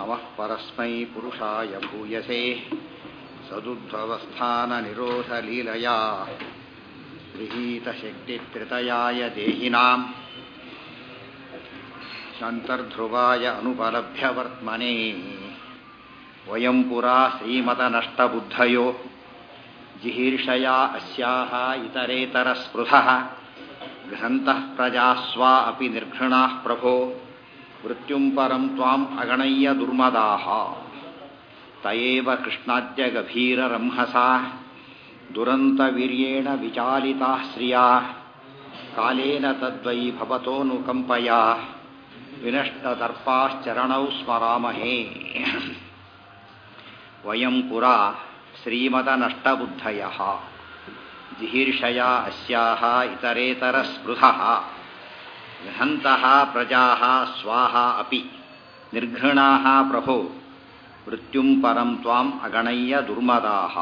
नमः परस्मै पुरुषाय भूयसे सदुद्भवस्थाननिरोधलीलया गृहीतशक्तित्रितयाय देहिनाम् शान्तर्ध्रुवाय अनुपलभ्यवर्त्मने वयं पुरा श्रीमतनष्टबुद्धयो जिहीर्षया अस्याः इतरेतरस्पृधः घ्रन्तः प्रजास्वा अपि निर्घृणाः प्रभो मृत्युं परं त्वाम् अगणय्य दुर्मदाः त एव कृष्णाद्यगभीररंहसा दुरन्तवीर्येण विचालिताः श्रिया कालेन तद्वै भवतोऽनुकम्पया विनष्टदर्पाश्चरणौ स्मरामहे वयं पुरा श्रीमदनष्टबुद्धयः जिहीर्षया अस्याः इतरेतरस्पृहः गृहन्तः प्रजाः स्वाः अपि निर्घृणाः प्रभो ಮೃತ್ಯುಂ ಪರಂ ತ್ವಾಂ ಅಗಣಯ್ಯ ದುರ್ಮದಾಹ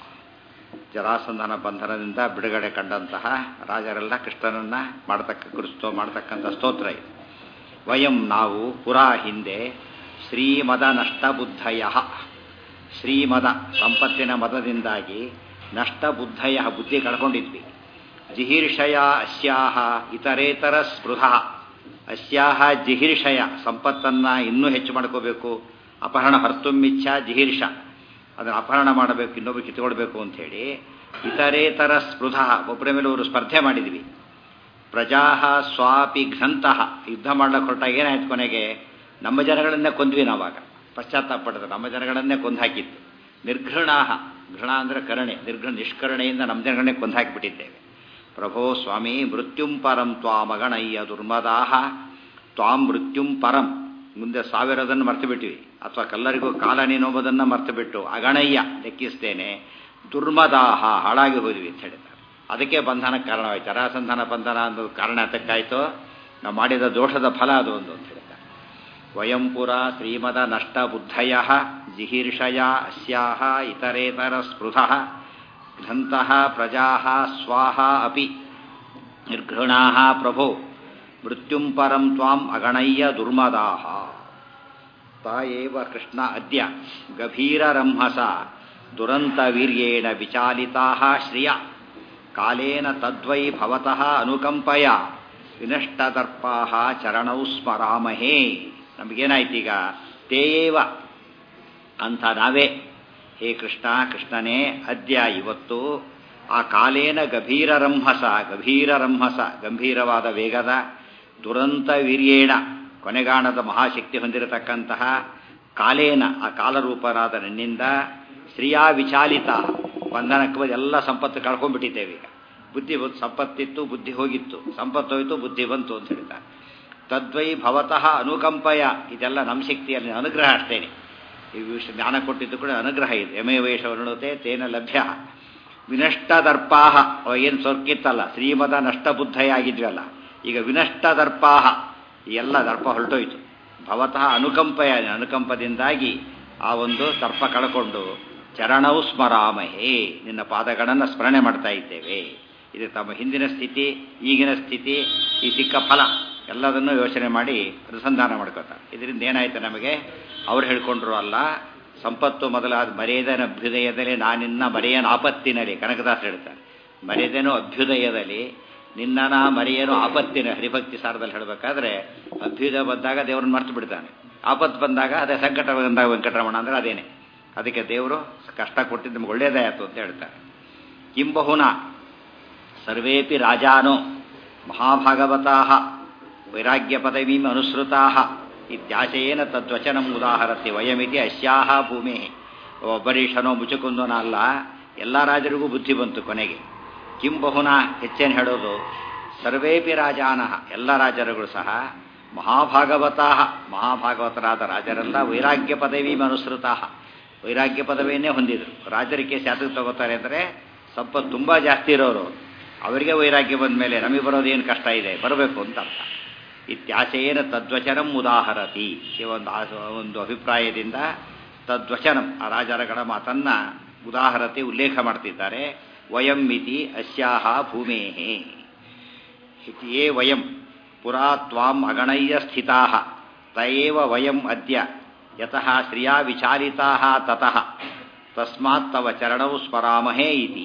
ಜರಾಸಂಧನ ಬಂಧನದಿಂದ ಬಿಡುಗಡೆ ಕಂಡಂತಹ ರಾಜರೆಲ್ಲ ಕೃಷ್ಣನನ್ನ ಮಾಡತಕ್ಕ ಕುರಿಸ್ತೋ ಮಾಡತಕ್ಕಂಥ ಸ್ತೋತ್ರ ಇದು ವಯಂ ನಾವು ಪುರಾ ಹಿಂದೆ ಶ್ರೀಮದ ನಷ್ಟಬುದ್ಧಯ ಶ್ರೀಮದ ಸಂಪತ್ತಿನ ಮದದಿಂದಾಗಿ ನಷ್ಟಬುದ್ಧಯ ಬುದ್ಧಿ ಕಳ್ಕೊಂಡಿದ್ವಿ ಜಿಹೀರ್ಷಯ ಅಸ್ಯಾಹ ಇತರೇತರ ಸ್ಪೃಹ ಅಸ್ಯಾಹ ಜಿಹೀರ್ಷಯ ಸಂಪತ್ತನ್ನು ಇನ್ನೂ ಹೆಚ್ಚು ಮಾಡ್ಕೋಬೇಕು ಅಪಹರಣ ಹರ್ತುಮ್ಮಿಚ್ಛ ಜಿಹೀರ್ಷ ಅದನ್ನು ಅಪಹರಣ ಮಾಡಬೇಕು ಇನ್ನೊಬ್ಬರು ಕಿತ್ಕೊಳ್ಬೇಕು ಅಂಥೇಳಿ ಇತರೇತರ ಸ್ಪೃಧ ಒಬ್ಬರ ಮೇಲೆ ಅವರು ಸ್ಪರ್ಧೆ ಮಾಡಿದ್ವಿ ಪ್ರಜಾ ಸ್ವಾಪಿ ಘ್ರಂತಹ ಯುದ್ಧ ಮಾಡಕ್ಕೆ ಹೊರಟಾಗ ಏನಾಯ್ತು ಕೊನೆಗೆ ನಮ್ಮ ಜನಗಳನ್ನೇ ಕೊಂದ್ವಿ ನಾವಾಗ ಪಶ್ಚಾತ್ತಾಪ ಪಡೆದು ನಮ್ಮ ಜನಗಳನ್ನೇ ಕೊಂದು ಹಾಕಿತ್ತು ನಿರ್ಘೃಣಾಹ ಘೃಣ ಅಂದರೆ ಕರುಣೆ ನಿರ್ಘೃಣ ನಿಷ್ಕರಣೆಯಿಂದ ನಮ್ಮ ಜನಗಳನ್ನೇ ಕೊಂದು ಹಾಕಿಬಿಟ್ಟಿದ್ದೇವೆ ಪ್ರಭೋ ಸ್ವಾಮಿ ಮೃತ್ಯುಂ ಪರಂ ತ್ವಾಮಗಣಯ್ಯ ದುರ್ಮದಾಹ ತ್ವಾಂ ಮೃತ್ಯುಂ ಪರಂ ಮುಂದೆ ಸಾವಿರದನ್ನು ಮರ್ತು ಬಿಟ್ಟಿವಿ ಅಥವಾ ಕಲ್ಲರಿಗೂ ಕಾಲ ನೀನೋಬೋದನ್ನು ಮರ್ತು ಬಿಟ್ಟು ಅಗಣಯ್ಯ ಲೆಕ್ಕಿಸ್ತೇನೆ ದುರ್ಮದಾಹ ಹಾಳಾಗಿ ಹೋದ್ವಿ ಅಂತ ಹೇಳಿದ್ದಾರೆ ಅದಕ್ಕೆ ಬಂಧನಕ್ಕೆ ಕಾರಣವಾಯಿತು ಅರಾಸಂಧಾನ ಬಂಧನ ಅನ್ನೋದು ಕಾರಣ ಅದಕ್ಕಾಯಿತು ನಾವು ಮಾಡಿದ ದೋಷದ ಫಲ ಅದು ಒಂದು ಅಂತ ಹೇಳಿದ್ದಾರೆ ವಯಂ ಪುರ ಶ್ರೀಮದ ನಷ್ಟ ಬುದ್ಧಯ ಜಿಹೀರ್ಷಯ ಅಸ್ಯಾಹ ಇತರೇತರ ಸ್ಪೃಧ ಗ್ರಂಥಃ ಪ್ರಜಾ ಸ್ವಾಹ ಅಪಿ ನಿರ್ಘೃಣಾ ಪ್ರಭೋ ಮೃತ್ಯುಂ ಪರಂ ತ್ವಾಂ ಅಗಣಯ್ಯ ದುರ್ಮದಾಹ ತಾಯೇವ ಕೃಷ್ಣ ಅದ್ಯ ಗಭೀರರಂಹಸ ದುರಂತವೀರ್ಯೇಣ ವಿಚಾಲಿತಾ ಶ್ರಿಯ ಕಾಲೇನ ತದ್ವೈ ಭವತಃ ಅನುಕಂಪಯ ವಿನಷ್ಟದರ್ಪಾ ಚರಣೌ ಸ್ಮರಾಮಹೇ ನಮಗೇನಾಯ್ತೀಗ ತೇಯೇವ ಅಂಥ ನಾವೇ ಹೇ ಕೃಷ್ಣ ಕೃಷ್ಣನೇ ಅದ್ಯ ಇವತ್ತು ಆ ಕಾಲೇನ ಗಭೀರರಂಹಸ ಗಭೀರರಂಹಸ ಗಂಭೀರವಾದ ವೇಗದ ದುರಂತ ವೀರ್ಯೇಣ ಕೊನೆಗಾಣದ ಮಹಾಶಕ್ತಿ ಹೊಂದಿರತಕ್ಕಂತಹ ಕಾಲೇನ ಆ ಕಾಲರೂಪರಾದ ನನ್ನಿಂದ ಶ್ರೀಯಾ ವಿಚಾಲಿತ ಬಂಧನಕ್ಕೆ ಎಲ್ಲ ಸಂಪತ್ತು ಕಳ್ಕೊಂಡ್ಬಿಟ್ಟಿದ್ದೇವೆ ಈಗ ಬುದ್ಧಿ ಸಂಪತ್ತಿತ್ತು ಬುದ್ಧಿ ಹೋಗಿತ್ತು ಸಂಪತ್ತು ಹೋಯಿತು ಬುದ್ಧಿ ಬಂತು ಅಂತ ಹೇಳ್ತಾರೆ ತದ್ವೈ ಭವತಃ ಅನುಕಂಪಯ ಇದೆಲ್ಲ ನಮ್ಮ ಶಕ್ತಿಯಲ್ಲಿ ಅನುಗ್ರಹ ಅಷ್ಟೇನೆ ಈ ವಿಷಯ ಜ್ಞಾನ ಕೊಟ್ಟಿದ್ದು ಕೂಡ ಅನುಗ್ರಹ ಇದೆ ಯಮೇ ವೇಷವರ್ಣತೆ ತೇನ ಲಭ್ಯ ವಿನಷ್ಟ ದರ್ಪಾಹ ಏನು ಸೊರ್ಕಿತ್ತಲ್ಲ ಶ್ರೀಮದ ನಷ್ಟ ಬುದ್ಧಯಾಗಿದ್ವಲ್ಲ ಈಗ ವಿನಷ್ಟ ದರ್ಪಾಹ ಎಲ್ಲ ದರ್ಪ ಹೊರಟೋಯ್ತು ಭವತಃ ಅನುಕಂಪಯ ಅನುಕಂಪದಿಂದಾಗಿ ಆ ಒಂದು ದರ್ಪ ಕಳ್ಕೊಂಡು ಚರಣವು ಸ್ಮರಾಮಹೇ ನಿನ್ನ ಪಾದಗಳನ್ನು ಸ್ಮರಣೆ ಮಾಡ್ತಾ ಇದ್ದೇವೆ ಇದು ತಮ್ಮ ಹಿಂದಿನ ಸ್ಥಿತಿ ಈಗಿನ ಸ್ಥಿತಿ ಈ ಸಿಕ್ಕ ಫಲ ಎಲ್ಲದನ್ನು ಯೋಚನೆ ಮಾಡಿ ಅನುಸಂಧಾನ ಮಾಡ್ಕೋತಾರೆ ಇದರಿಂದ ಏನಾಯ್ತು ನಮಗೆ ಅವ್ರು ಹೇಳ್ಕೊಂಡ್ರು ಅಲ್ಲ ಸಂಪತ್ತು ಮೊದಲಾದ ಮರ್ಯಾದನ ಅಭ್ಯುದಯದಲ್ಲಿ ನಾನಿನ್ನ ಮರೆಯನ ಆಪತ್ತಿನಲ್ಲಿ ಕನಕದಾಸ ಹೇಳ್ತಾರೆ ಮರ್ಯಾದೆನೋ ಅಭ್ಯುದಯದಲ್ಲಿ ನಿನ್ನನ ಮರೆಯನು ಆಪತ್ತಿನ ಹರಿಭಕ್ತಿ ಸಾರದಲ್ಲಿ ಹೇಳಬೇಕಾದ್ರೆ ಅಭ್ಯುದಯ ಬಂದಾಗ ದೇವ್ರನ್ನ ಮರ್ತು ಬಿಡ್ತಾನೆ ಆಪತ್ತು ಬಂದಾಗ ಅದೇ ಸಂಕಟ ಬಂದಾಗ ವೆಂಕಟರಮಣ ಅಂದ್ರೆ ಅದೇನೆ ಅದಕ್ಕೆ ದೇವರು ಕಷ್ಟ ಕೊಟ್ಟಿದ್ದು ನಮ್ಗೆ ಒಳ್ಳೇದಾಯಿತು ಅಂತ ಹೇಳ್ತಾರೆ ಕಿಂಬಹುನ ಸರ್ವೇಪಿ ರಾಜಾನೋ ಮಹಾಭಾಗವತಾ ವೈರಾಗ್ಯ ಪದವೀಂ ಅನುಸೃತಾ ಇತ್ಯಾಶಯೇನ ತದ್ವಚನಂ ಉದಾಹರತಿ ವಯಮಿತಿ ಅಸ್ಯಾಹ ಭೂಮಿ ಒಬ್ಬರೀಷನೋ ಮುಚುಕುಂದನ ಅಲ್ಲ ಎಲ್ಲ ರಾಜರಿಗೂ ಬುದ್ಧಿ ಬಂತು ಕೊನೆಗೆ ಕಿಂ ಬಹುನ ಹೆಚ್ಚೇನು ಹೇಳೋದು ಸರ್ವೇಪಿ ರಾಜಾನಃ ಎಲ್ಲ ರಾಜರುಗಳು ಸಹ ಮಹಾಭಾಗವತಾ ಮಹಾಭಾಗವತರಾದ ರಾಜರೆಲ್ಲ ವೈರಾಗ್ಯ ಪದವೀಂ ಅನುಸೃತಾ ವೈರಾಗ್ಯ ಪದವಿಯನ್ನೇ ಹೊಂದಿದ್ರು ರಾಜರಿಗೆ ಶಾತಕ್ಕೆ ತಗೋತಾರೆ ಅಂದರೆ ಸಂಪತ್ತು ತುಂಬ ಜಾಸ್ತಿ ಇರೋರು ಅವರಿಗೆ ವೈರಾಗ್ಯ ಬಂದ ಮೇಲೆ ನಮಗೆ ಬರೋದೇನು ಕಷ್ಟ ಇದೆ ಬರಬೇಕು ಅಂತ ಅರ್ಥ ಇತ್ಯಾಶಯೇನ ತದ್ವಚನಂ ಉದಾಹರತಿ ಈ ಒಂದು ಒಂದು ಅಭಿಪ್ರಾಯದಿಂದ ತದ್ವಚನಂ ಆ ರಾಜರಗಳ ಮಾತನ್ನ ಉದಾಹರತೆ ಉಲ್ಲೇಖ ಮಾಡ್ತಿದ್ದಾರೆ ವಯಂ ಮಿತಿ ಅಸ್ಯಾಹ ಭೂಮೇ ಯೇ ವಯಂ ಪುರಾ ತ್ವಾಂ ಅಗಣಯ್ಯ ಸ್ಥಿತಾ ತಯೇವ ವಯಂ ಅದ್ಯ ಯತಃ ಶ್ರಿಯಾ ವಿಚಾಲಿತಾ ತತಃ ತಸ್ಮಾತ್ ತವ ಚರಣೌ ಸ್ಮರಾಮಹೇ ಇತಿ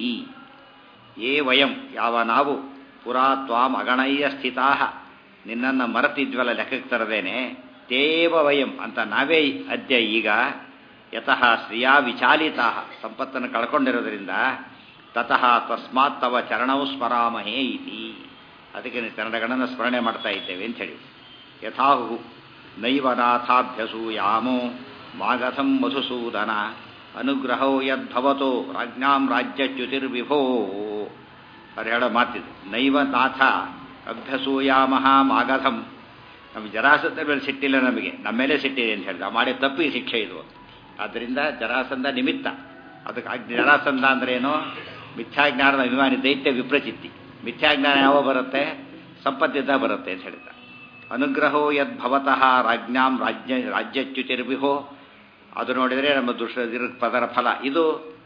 ಯೇ ವಯಂ ಯಾವ ನಾವು ಪುರಾ ತ್ವಾಂ ಅಗಣಯ್ಯ ಸ್ಥಿತಾ ನಿನ್ನನ್ನು ಮರೆತಿದ್ವಲ್ಲ ಲೆಕ್ಕಕ್ಕೆ ತರದೇನೆ ತೇವ ವಯಂ ಅಂತ ನಾವೇ ಅದ್ಯ ಈಗ ಯತಃ ಶ್ರಿಯಾ ವಿಚಾಲಿತಾ ಸಂಪತ್ತನ್ನು ಕಳ್ಕೊಂಡಿರೋದ್ರಿಂದ ತತಃ ತಸ್ಮಾತ್ ತವ ಚರಣವು ಸ್ಮರಾಮಹೇ ಇತಿ ಅದಕ್ಕೆ ನೀವು ಚರಣಗಳನ್ನು ಸ್ಮರಣೆ ಮಾಡ್ತಾ ಇದ್ದೇವೆ ಅಂತ ಹೇಳಿ ಯಥಾಹು ನೈವ ನಾಥಾಭ್ಯಸೂಯಾಮೋ ಮಾಗಧಂ ಮಧುಸೂದನ ಅನುಗ್ರಹೋ ಯದ್ಭವತೋ ರಾಜ್ಞಾಂ ರಾಜ್ಯಚ್ಯುತಿರ್ವಿಭೋ ಅವ್ರು ಹೇಳೋ ಮಾತಿದು ನೈವ ನಾಥ ಅಭ್ಯಸೂಯಾಮಹ ಮಾಗಧಂ ನಮ್ಮ ಜರಾಸಂದ ಮೇಲೆ ಸಿಟ್ಟಿಲ್ಲ ನಮಗೆ ನಮ್ಮ ಮೇಲೆ ಸಿಟ್ಟಿದೆ ಅಂತ ಹೇಳಿದ ಮಾಡಿ ತಪ್ಪಿಗೆ ಶಿಕ್ಷೆ ಇದು ಆದ್ದರಿಂದ ಜರಾಸಂಧ ನಿಮಿತ್ತ ಅದಕ್ಕೆ ಜರಾಸಂಧ ಅಂದ್ರೆ ಏನು ಮಿಥ್ಯಾಜ್ಞಾನದ ಅಭಿಮಾನಿ ದೈತ್ಯ ವಿಪ್ರಚಿತ್ತಿ ಮಿಥ್ಯಾಜ್ಞಾನ ಯಾವ ಬರುತ್ತೆ ಸಂಪತ್ತಿದ್ದ ಬರುತ್ತೆ ಅಂತ ಹೇಳಿದ ಅನುಗ್ರಹೋ ಯದ್ಭವತಃ ರಾಜ್ಞಾಂ ರಾಜ್ಯ ರಾಜ್ಯಚ್ಯುತಿರ್ವಿಹೋ ಅದು ನೋಡಿದರೆ ನಮ್ಮ ದುಷ್ಟ ಪದರ ಫಲ ಇದು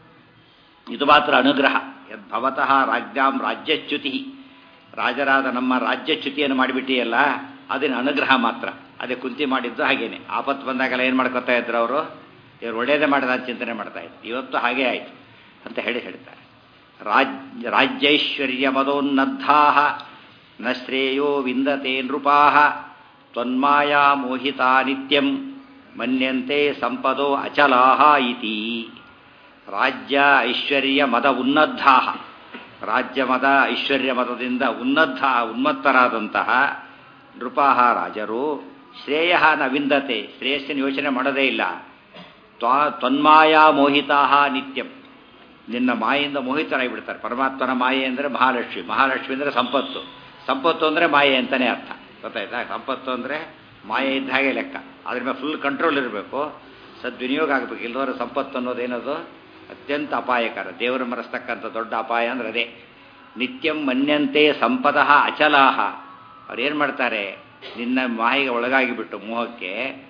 ಇದು ಮಾತ್ರ ಅನುಗ್ರಹ ಯದ್ಭವತಃ ರಾಜ್ಞಾಂ ರಾಜ್ಯಚ್ಯುತಿ ರಾಜರಾದ ನಮ್ಮ ರಾಜ್ಯಚ್ಯುತಿಯನ್ನು ಮಾಡಿಬಿಟ್ಟಿಯಲ್ಲ ಅದೇನು ಅನುಗ್ರಹ ಮಾತ್ರ ಅದೇ ಕುಂತಿ ಮಾಡಿದ್ದು ಹಾಗೇನೆ ಆಪತ್ತು ಬಂದಾಗೆಲ್ಲ ಏನು ಮಾಡ್ಕೊತಾ ಇದ್ರು ಅವರು ಇವ್ರು ಒಳ್ಳೇದೇ ಮಾಡಿದ ಅಂತ ಚಿಂತನೆ ಮಾಡ್ತಾ ಇದ್ರು ಇವತ್ತು ಹಾಗೇ ಆಯಿತು ಅಂತ ಹೇಳಿ ಹೇಳ್ತಾರೆ ರಾಜ್ ರಾಜ್ಯೈಶ್ವರ್ಯ ಮದೋನ್ನದ್ಧಾ ನ ಶ್ರೇಯೋ ವಿಂದತೆ ನೃಪಾ ತ್ವನ್ಮಾಯಾ ಮೋಹಿತಾ ನಿತ್ಯಂ ಮನ್ಯಂತೆ ಸಂಪದೋ ಅಚಲಾ ಇತಿ ರಾಜ್ಯ ಐಶ್ವರ್ಯ ಮದ ಉನ್ನದ್ಧಾ ರಾಜ್ಯ ಮದ ಐಶ್ವರ್ಯ ಮದದಿಂದ ಉನ್ನದ್ಧ ಉನ್ಮತ್ತರಾದಂತಹ ನೃಪಾಹ ರಾಜರು ಶ್ರೇಯ ನ ವಿಂದತೆ ಶ್ರೇಯಸ್ಸಿನ ಯೋಚನೆ ಮಾಡೋದೇ ಇಲ್ಲ ತ್ವಾ ತ್ವನ್ಮಾಯಾ ಮೋಹಿತಾ ನಿತ್ಯಂ ನಿನ್ನ ಮಾಯೆಯಿಂದ ಮೋಹಿತರಾಗಿಬಿಡ್ತಾರೆ ಪರಮಾತ್ಮನ ಮಾಯೆ ಅಂದರೆ ಮಹಾಲಕ್ಷ್ಮಿ ಮಹಾಲಕ್ಷ್ಮಿ ಅಂದರೆ ಸಂಪತ್ತು ಸಂಪತ್ತು ಅಂದರೆ ಮಾಯೆ ಅಂತಲೇ ಅರ್ಥ ಗೊತ್ತಾಯ್ತಾ ಸಂಪತ್ತು ಅಂದರೆ ಮಾಯೆ ಇದ್ದ ಹಾಗೆ ಲೆಕ್ಕ ಅದ್ರ ಮೇಲೆ ಫುಲ್ ಕಂಟ್ರೋಲ್ ಇರಬೇಕು ಸದ್ವಿನಿಯೋಗ ಆಗಬೇಕು ಇಲ್ಲದವರ ಸಂಪತ್ತು ಅನ್ನೋದೇನದು ಅತ್ಯಂತ ಅಪಾಯಕರ ದೇವರು ಮರೆಸ್ತಕ್ಕಂಥ ದೊಡ್ಡ ಅಪಾಯ ಅಂದ್ರೆ ಅದೇ ನಿತ್ಯಂ ಮನ್ಯಂತೆ ಸಂಪದ ಅಚಲಾಹ ಅವ್ರು ಏನು ಮಾಡ್ತಾರೆ ನಿನ್ನ ಮಾಯಿಗೆ ಒಳಗಾಗಿಬಿಟ್ಟು ಮೋಹಕ್ಕೆ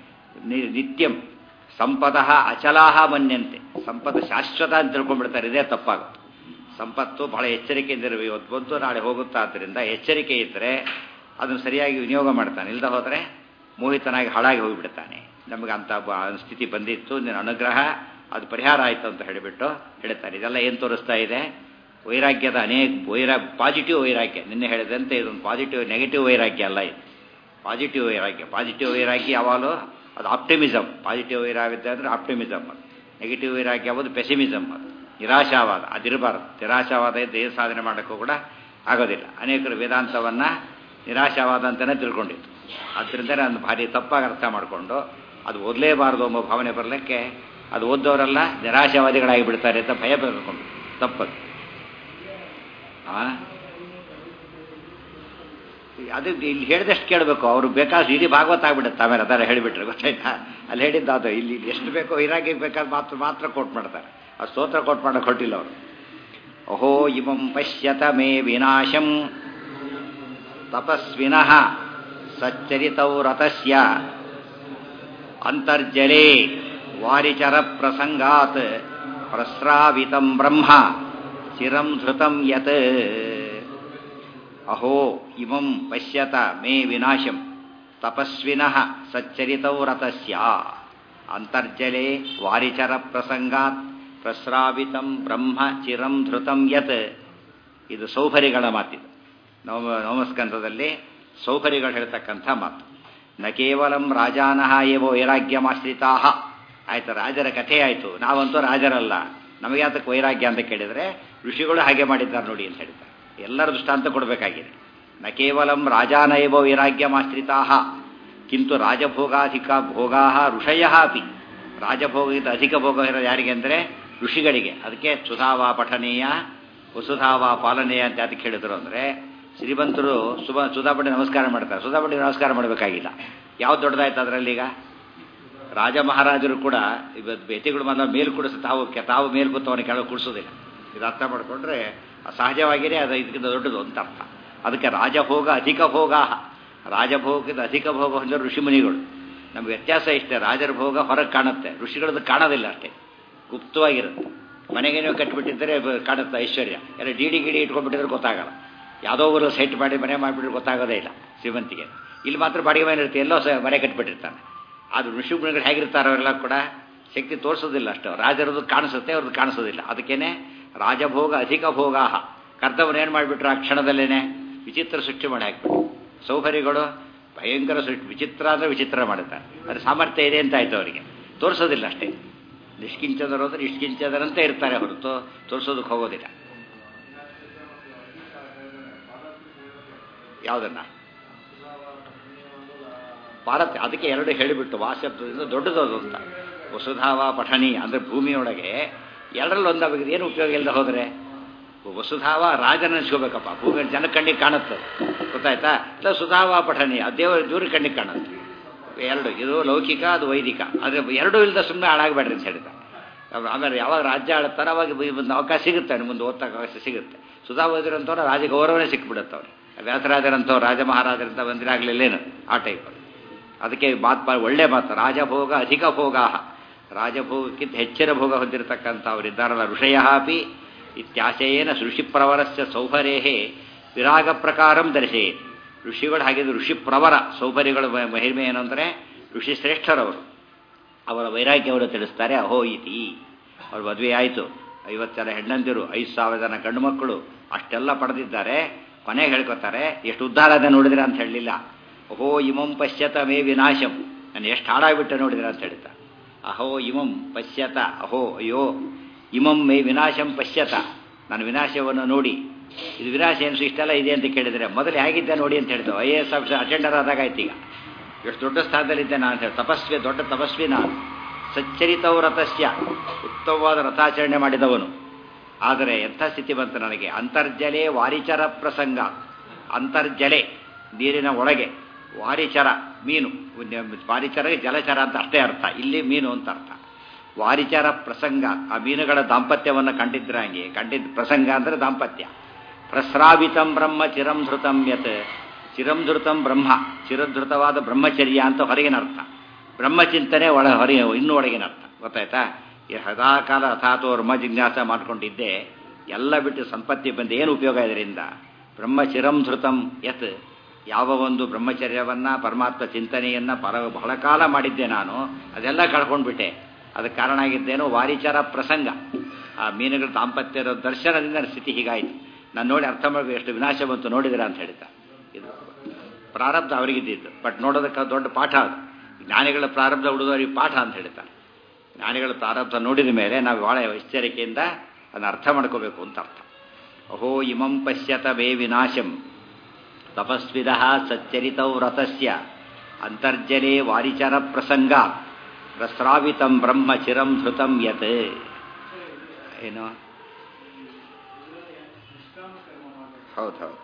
ನಿತ್ಯಂ ಸಂಪದ ಅಚಲಾಹ ಮನ್ಯಂತೆ ಸಂಪದ ಶಾಶ್ವತ ಅಂತ ತಿಳ್ಕೊಂಡ್ಬಿಡ್ತಾರೆ ಇದೇ ತಪ್ಪಾಗುತ್ತೆ ಸಂಪತ್ತು ಬಹಳ ಎಚ್ಚರಿಕೆಯಿಂದ ಇರಬೇಕು ಇವತ್ತು ಬಂತು ನಾಳೆ ಹೋಗುತ್ತಾ ಆದ್ದರಿಂದ ಎಚ್ಚರಿಕೆ ಇದ್ದರೆ ಅದನ್ನು ಸರಿಯಾಗಿ ವಿನಿಯೋಗ ಮಾಡ್ತಾನೆ ಇಲ್ಲದ ಹೋದರೆ ಮೋಹಿತನಾಗಿ ಹಾಳಾಗಿ ಹೋಗಿಬಿಡ್ತಾನೆ ನಮಗೆ ಅಂಥ ಸ್ಥಿತಿ ಬಂದಿತ್ತು ನಿನ್ನ ಅನುಗ್ರಹ ಅದು ಪರಿಹಾರ ಆಯಿತು ಅಂತ ಹೇಳಿಬಿಟ್ಟು ಹೇಳ್ತಾರೆ ಇದೆಲ್ಲ ಏನು ತೋರಿಸ್ತಾ ಇದೆ ವೈರಾಗ್ಯದ ಅನೇಕ ವೈರಾ ಪಾಸಿಟಿವ್ ವೈರಾಗ್ಯ ನಿನ್ನೆ ಹೇಳಿದಂತೆ ಇದೊಂದು ಪಾಸಿಟಿವ್ ನೆಗೆಟಿವ್ ವೈರಾಗ್ಯ ಅಲ್ಲ ಇದು ಪಾಸಿಟಿವ್ ವೈರಾಗ್ಯ ಪಾಸಿಟಿವ್ ವೈರಾಗ್ಯ ಯಾವಾಗಲೂ ಅದು ಆಪ್ಟಿಮಿಸಮ್ ಪಾಸಿಟಿವ್ ವೈರಾಗ್ಯ ಅಂದರೆ ಆಪ್ಟಿಮಿಸಮ್ ಅದು ನೆಗೆಟಿವ್ ವೈರಾಗ್ಯ ಯಾವುದು ಪೆಸಿಮಿಸಮ್ ಅದು ನಿರಾಶಾವಾದ ಅದಿರಬಾರ್ದು ನಿರಾಶಾವಾದ ಇದ್ದು ಏನು ಸಾಧನೆ ಮಾಡೋಕ್ಕೂ ಕೂಡ ಆಗೋದಿಲ್ಲ ಅನೇಕರು ವೇದಾಂತವನ್ನು ನಿರಾಶಾವಾದ ಅಂತಲೇ ತಿಳ್ಕೊಂಡಿತ್ತು ಆದ್ದರಿಂದ ನಾನು ಭಾರಿ ತಪ್ಪಾಗಿ ಅರ್ಥ ಮಾಡಿಕೊಂಡು ಅದು ಓದಲೇಬಾರ್ದು ಎಂಬ ಭಾವನೆ ಬರಲಿಕ್ಕೆ ಅದು ಓದ್ದವರೆಲ್ಲ ನಿರಾಶಾವಾದಿಗಳಾಗಿ ಬಿಡ್ತಾರೆ ಅಂತ ಭಯ ಬೆಳ್ಕೊಂಡು ತಪ್ಪದು ಅದು ಇಲ್ಲಿ ಹೇಳಿದಷ್ಟು ಕೇಳಬೇಕು ಅವ್ರು ಬೇಕಾದ್ರೆ ಇಡೀ ಭಾಗವತ ಆಗ್ಬಿಡುತ್ತೆ ಆಮೇಲೆ ಅದರ ಹೇಳಿಬಿಟ್ರೆ ಗೊತ್ತಾಯ್ತಾ ಅಲ್ಲಿ ಹೇಳಿದ್ದು ಅದು ಇಲ್ಲಿ ಎಷ್ಟು ಬೇಕೋ ಇರಾಗಿ ಬೇಕಾದ್ರೆ ಮಾತ್ರ ಮಾತ್ರ ಕೋಟ್ ಮಾಡ್ತಾರೆ ಆ ಸ್ತೋತ್ರ ಕೋಟ್ ಮಾಡೋಕೆ ಹೊಟ್ಟಿಲ್ಲ ಅವರು ಅಹೋ ಇಮಂ ಪಶ್ಯತ ಮೇ ವಿನಾಶಂ ತಪಸ್ವಿನಃ ಸಚ್ಚರಿತೌ ರಥಸ್ಯ ಅಂತರ್ಜಲೇ ವಾರಿಚರ ಪ್ರಸಂಗಾತ್ ಪ್ರಸ್ರಾವಿತಂ ಬ್ರಹ್ಮ ಚಿರಂ ಧೃತಂ ಯತ್ ಅಹೋ ಇಮಂ ಪಶ್ಯತ ಮೇ ವಿನಾಶಂ ತಪಸ್ವಿನಃ ಸಚ್ಚರಿತೌ ರಥಸ್ಯ ಅಂತರ್ಜಲೇ ವಾರಿಚರ ಪ್ರಸಂಗಾತ್ ಪ್ರಸ್ರಾವಿತಂ ಬ್ರಹ್ಮ ಚಿರಂ ಧೃತಂ ಯತ್ ಇದು ಸೌಭರಿಗಳ ಮಾತಿದು ನವಮ ನವಮಸ್ಕಂಧದಲ್ಲಿ ಸೌಕರ್ಯಗಳು ಹೇಳ್ತಕ್ಕಂಥ ಮಾತು ನ ಕೇವಲಂ ರಾಜಾನಹ ಏವೋ ವೈರಾಗ್ಯಮಾಶ್ರಿತಾ ಆಯ್ತು ರಾಜರ ಕಥೆ ಆಯಿತು ನಾವಂತೂ ರಾಜರಲ್ಲ ನಮಗೆ ಅದಕ್ಕೆ ವೈರಾಗ್ಯ ಅಂತ ಕೇಳಿದರೆ ಋಷಿಗಳು ಹಾಗೆ ಮಾಡಿದ್ದಾರೆ ನೋಡಿ ಅಂತ ಹೇಳ್ತಾರೆ ಎಲ್ಲರ ದೃಷ್ಟಾಂತ ಕೊಡಬೇಕಾಗಿದೆ ನ ಕೇವಲಂ ರಾಜಾನ ಏವೋ ವೈರಾಗ್ಯಮಾಶ್ರಿತಾ ಕಿಂತು ರಾಜಭೋಗಾಧಿಕ ಭೋಗಾ ಋಷಯ ಅಪಿ ರಾಜಭೋಗದಿಂದ ಅಧಿಕ ಭೋಗ ಇರೋದು ಯಾರಿಗೆ ಅಂದರೆ ಋಷಿಗಳಿಗೆ ಅದಕ್ಕೆ ಸುಧಾವಾ ಪಠನೀಯ ವಸುಧಾವಾ ಪಾಲನೆಯ ಅಂತ ಅದಕ್ಕೆ ಹೇಳಿದ್ರು ಅಂದರೆ ಶ್ರೀಮಂತರು ಸುಬ ಸುಧಾಪಟ್ಟಿ ನಮಸ್ಕಾರ ಮಾಡ್ತಾರೆ ಸುಧಾಪಟ್ಟಿ ನಮಸ್ಕಾರ ಮಾಡಬೇಕಾಗಿಲ್ಲ ಯಾವ್ದು ದೊಡ್ಡದಾಯ್ತು ಅದರಲ್ಲಿ ಈಗ ರಾಜ ಮಹಾರಾಜರು ಕೂಡ ಇವತ್ತು ವ್ಯಕ್ತಿಗಳು ಮೊದಲ ಮೇಲ್ ಕುಡಿಸ್ ತಾವು ತಾವು ಮೇಲ್ ಕೂತವನ್ನ ಕೆಳಗೆ ಕುಡಿಸೋದಿಲ್ಲ ಇದು ಅರ್ಥ ಮಾಡಿಕೊಂಡ್ರೆ ಸಹಜವಾಗಿಯೇ ಅದು ಇದಕ್ಕಿಂತ ದೊಡ್ಡದು ಅಂತ ಅರ್ಥ ಅದಕ್ಕೆ ರಾಜಭೋಗ ಅಧಿಕ ಭೋಗ ರಾಜಭೋಗದ ಅಧಿಕ ಭೋಗ ಹೊಂದಿರೋ ಋಷಿಮುನಿಗಳು ನಮ್ಗೆ ವ್ಯತ್ಯಾಸ ಇಷ್ಟೇ ರಾಜರ ಭೋಗ ಹೊರಗೆ ಕಾಣುತ್ತೆ ಋಷಿಗಳದ್ದು ಕಾಣೋದಿಲ್ಲ ಅಷ್ಟೇ ಗುಪ್ತವಾಗಿರುತ್ತೆ ಮನೆಗೆ ನೀವು ಕಟ್ಟಿಬಿಟ್ಟಿದ್ದರೆ ಕಾಣುತ್ತೆ ಐಶ್ವರ್ಯ ಎಲ್ಲ ಡಿ ಡಿ ಗಿಡಿ ಇಟ್ಕೊಂಡ್ಬಿಟ್ಟಿದ್ರೆ ಗೊತ್ತಾಗಲ್ಲ ಯಾವುದೋ ಊರು ಸೈಟ್ ಮಾಡಿ ಮನೆ ಮಾಡಿಬಿಟ್ರೆ ಗೊತ್ತಾಗೋದೇ ಇಲ್ಲ ಶ್ರೀಮಂತಿಗೆ ಇಲ್ಲಿ ಮಾತ್ರ ಬಾಡಿಗೆ ಮನೆ ಇರುತ್ತೆ ಎಲ್ಲೋ ಸ ಮನೆ ಕಟ್ಟಿಬಿಟ್ಟಿರ್ತಾನೆ ಅದು ಋಷಿಗುಣಗಳು ಹೇಗಿರ್ತಾರೆ ಅವರೆಲ್ಲ ಕೂಡ ಶಕ್ತಿ ತೋರಿಸೋದಿಲ್ಲ ಅಷ್ಟು ರಾಜರದು ಕಾಣಿಸುತ್ತೆ ಅವ್ರದ್ದು ಕಾಣಿಸೋದಿಲ್ಲ ಅದಕ್ಕೇನೆ ರಾಜಭೋಗ ಅಧಿಕ ಭೋಗಾಹ ಕರ್ತವ್ಯ ಏನು ಮಾಡಿಬಿಟ್ರು ಆ ಕ್ಷಣದಲ್ಲೇನೆ ವಿಚಿತ್ರ ಸೃಷ್ಟಿ ಮಾಡಿ ಹಾಕ್ಬಿಟ್ಟು ಸೌಕರ್ಯಗಳು ಭಯಂಕರ ಸೃಷ್ಟಿ ವಿಚಿತ್ರ ಅಂದರೆ ವಿಚಿತ್ರ ಮಾಡುತ್ತಾರೆ ಅದು ಸಾಮರ್ಥ್ಯ ಇದೆ ಅಂತ ಆಯ್ತು ಅವರಿಗೆ ತೋರಿಸೋದಿಲ್ಲ ಅಷ್ಟೇ ನಿಷ್ಕಿಂಚದರು ಅಂದ್ರೆ ನಿಷ್ಕಿಂಚದರಂತೆ ಇರ್ತಾರೆ ಹೊರತು ತೋರಿಸೋದಕ್ಕೆ ಹೋಗೋದಿಲ್ಲ ಯಾವುದನ್ನ ಭಾರತ ಅದಕ್ಕೆ ಎರಡು ಹೇಳಿಬಿಟ್ಟು ವಾಸಬ್ದದಿಂದ ದೊಡ್ಡದದು ಅಂತ ವಸುಧಾವ ಪಠಣಿ ಅಂದರೆ ಭೂಮಿಯೊಳಗೆ ಎರಡರಲ್ಲಿ ಒಂದಾಗಿದೆ ಏನು ಉಪಯೋಗ ಇಲ್ಲದೆ ಹೋದರೆ ವಸುಧಾವ ರಾಜನ ಅನ್ಸ್ಕೋಬೇಕಪ್ಪ ಭೂಮಿ ಜನ ಕಣ್ಣಿಗೆ ಕಾಣುತ್ತೆ ಗೊತ್ತಾಯ್ತಾ ಇಲ್ಲ ಸುಧಾವ ಪಠಣಿ ಆ ದೇವರ ದೇವ್ರ ಕಣ್ಣಿಗೆ ಕಾಣುತ್ತೆ ಎರಡು ಇದು ಲೌಕಿಕ ಅದು ವೈದಿಕ ಆದರೆ ಎರಡೂ ಇಲ್ಲದ ಸುಮ್ಮನೆ ಹಾಳಾಗಬೇಡ್ರಿ ಅಂತ ಹೇಳಿದ ಆಮೇಲೆ ಯಾವಾಗ ರಾಜ್ಯ ಆಳುತ್ತಾರೋ ಅವಾಗ ಒಂದು ಅವಕಾಶ ಸಿಗುತ್ತೆ ಮುಂದೆ ಓದ್ತಕ್ಕ ಅವಕಾಶ ಸಿಗುತ್ತೆ ಸುಧಾ ಓದಿರೋಂಥವ್ರು ರಾಜ ಗೌರವನೇ ಸಿಕ್ಬಿಡುತ್ತೆ ಅವ್ರು ವ್ಯಾಸರಾಜರಂಥವ್ರು ರಾಜ ಮಹಾರಾಜರಂತ ಬಂದರೆ ಆಗಲಿಲ್ಲೇನು ಆ ಟೈಪ್ ಅದಕ್ಕೆ ಮಾತು ಒಳ್ಳೆ ಮಾತು ರಾಜಭೋಗ ಅಧಿಕ ಭೋಗ ರಾಜಭೋಗಕ್ಕಿಂತ ಹೆಚ್ಚಿನ ಭೋಗ ಹೊಂದಿರತಕ್ಕಂಥ ಅವರಿದ್ದಾರಲ್ಲ ಋಷಯ ಅಪಿ ಇತ್ಯಾಶಯೇನ ಋಷಿಪ್ರವರಸ್ಯ ಸೌಭರೇಹೇ ವಿರಾಗ ಪ್ರಕಾರಂ ದರ್ಶಯೇತಿ ಋಷಿಗಳು ಹಾಗಿದ್ದು ಋಷಿಪ್ರವರ ಸೌಭರ್ಯಗಳ ಮಹಿಮೆ ಏನು ಅಂದರೆ ಋಷಿ ಶ್ರೇಷ್ಠರವರು ಅವರ ವೈರಾಗ್ಯವರು ತಿಳಿಸ್ತಾರೆ ಅಹೋ ಇತಿ ಅವ್ರ ಮದುವೆ ಆಯಿತು ಐವತ್ತು ಜನ ಹೆಣ್ಣಂದಿರು ಐದು ಸಾವಿರ ಜನ ಗಂಡು ಮಕ್ಕಳು ಅಷ್ಟೆಲ್ಲ ಪಡೆದಿದ್ದಾರೆ ಕೊನೆಗೆ ಹೇಳ್ಕೊತಾರೆ ಎಷ್ಟು ಉದ್ಧಾರ ಅದ ನೋಡಿದ್ರೆ ಅಂತ ಹೇಳಲಿಲ್ಲ ಅಹೋ ಇಮಂ ಪಶ್ಯತ ಮೇ ವಿನಾಶಂ ನಾನು ಎಷ್ಟು ಹಾಳಾಗ್ಬಿಟ್ಟೆ ನೋಡಿದ್ರೆ ಅಂತ ಹೇಳ್ತಾ ಅಹೋ ಇಮಂ ಪಶ್ಯತ ಅಹೋ ಅಯ್ಯೋ ಇಮಂ ಮೇ ವಿನಾಶಂ ಪಶ್ಯತ ನಾನು ವಿನಾಶವನ್ನು ನೋಡಿ ಇದು ವಿನಾಶ ಏನು ಇಷ್ಟೆಲ್ಲ ಇದೆ ಅಂತ ಕೇಳಿದರೆ ಮೊದಲು ಹೇಗಿದ್ದೆ ನೋಡಿ ಅಂತ ಹೇಳಿದ್ದು I A S officer attender ಆದಾಗ ಆಯ್ತು ಈಗ ಎಷ್ಟು ದೊಡ್ಡ ಸ್ಥಾನದಲ್ಲಿದ್ದೆ ನಾನು ಅಂತ ಹೇಳಿ ತಪಸ್ವಿ ದೊಡ್ಡ ತಪಸ್ವಿ ನಾನು ಸಚ್ಚರಿತವು ರಥಸ್ಯ ಉತ್ತಮವಾದ ರಥಾಚರಣೆ ಮಾಡಿದವನು ಆದರೆ ಎಂಥ ಸ್ಥಿತಿ ಬಂತು ನನಗೆ ಅಂತರ್ಜಲೆ ವಾರಿಚರ ಪ್ರಸಂಗ ಅಂತರ್ಜಲೆ ನೀರಿನ ಒಳಗೆ ವಾರಿಚರ ಮೀನು ವಾರಿಚರಗೆ ಜಲಚರ ಅಂತ ಅಷ್ಟೇ ಅರ್ಥ ಇಲ್ಲಿ ಮೀನು ಅಂತ ಅರ್ಥ ವಾರಿಚರ ಪ್ರಸಂಗ ಆ ಮೀನುಗಳ ದಾಂಪತ್ಯವನ್ನು ಕಂಡಿದ್ರಂಗೆ ಕಂಡಿದ್ದ ಪ್ರಸಂಗ ಅಂದರೆ ದಾಂಪತ್ಯ ಪ್ರಸ್ರಾವಿತಂ ಬ್ರಹ್ಮ ಚಿರಂ ಧೃತಂ ಯತ್ ಚಿರಂ ಧೃತಂ ಬ್ರಹ್ಮ ಚಿರಧೃತವಾದ ಬ್ರಹ್ಮಚರ್ಯ ಅಂತ ಹೊರಗಿನ ಅರ್ಥ ಬ್ರಹ್ಮಚಿಂತನೆ ಒಳ ಹೊರಗೆ ಇನ್ನೂ ಒಳಗಿನ ಅರ್ಥ ಗೊತ್ತಾಯ್ತಾ ಈ ಸದಾಕಾಲ ಅಥಾತೋರ್ಮ ಜಿಜ್ಞಾಸ ಮಾಡ್ಕೊಂಡಿದ್ದೆ ಎಲ್ಲ ಬಿಟ್ಟು ಸಂಪತ್ತಿ ಬಂದು ಏನು ಉಪಯೋಗ ಇದರಿಂದ ಬ್ರಹ್ಮ ಚಿರಂ ಧೃತಂ ಯತ್ ಯಾವ ಒಂದು ಬ್ರಹ್ಮಚರ್ಯವನ್ನು ಪರಮಾತ್ಮ ಚಿಂತನೆಯನ್ನು ಪರ ಬಹಳ ಕಾಲ ಮಾಡಿದ್ದೆ ನಾನು ಅದೆಲ್ಲ ಕಳ್ಕೊಂಡ್ಬಿಟ್ಟೆ ಅದಕ್ಕೆ ಕಾರಣ ಆಗಿದ್ದೇನೋ ವಾರಿಚಾರ ಪ್ರಸಂಗ ಆ ಮೀನುಗಳ ದಾಂಪತ್ಯದ ದರ್ಶನದಿಂದ ಸ್ಥಿತಿ ಹೀಗಾಯಿತು ನಾನು ನೋಡಿ ಅರ್ಥ ಮಾಡಿ ಎಷ್ಟು ವಿನಾಶ ಬಂತು ನೋಡಿದಿರ ಅಂತ ಹೇಳ್ತಾ ಇದು ಪ್ರಾರಬ್ಧ ಅವರಿಗಿದ್ದಿದ್ದು ಬಟ್ ನೋಡೋದಕ್ಕೆ ದೊಡ್ಡ ಪಾಠ ಅದು ಜ್ಞಾನಿಗಳ ಪ್ರಾರಬ್ಧ ಉಳಿದವರಿಗೆ ಪಾಠ ಅಂತ ಹೇಳ್ತಾರೆ ಜ್ಞಾನಿಗಳ ಪ್ರಾರಬ್ಧ ನೋಡಿದ ಮೇಲೆ ನಾವು ಭಾಳ ಎಚ್ಚರಿಕೆಯಿಂದ ಅದನ್ನು ಅರ್ಥ ಮಾಡ್ಕೋಬೇಕು ಅಂತ ಅರ್ಥ ಅಹೋ ಇಮಂ ಪಶ್ಯತ ವೇ ವಿನಾಶಂ ತಪಸ್ವಿದ ಸಚ್ಚರಿತೌ ರಥಸ್ಯ ಅಂತರ್ಜಲೆ ವಾರಿಚರ ಪ್ರಸಂಗ ಪ್ರಸ್ರಾವಿತಂ ಬ್ರಹ್ಮ ಚಿರಂ ಧೃತಂ ಯತ್ ಏನು ಹೌದು ಹೌದು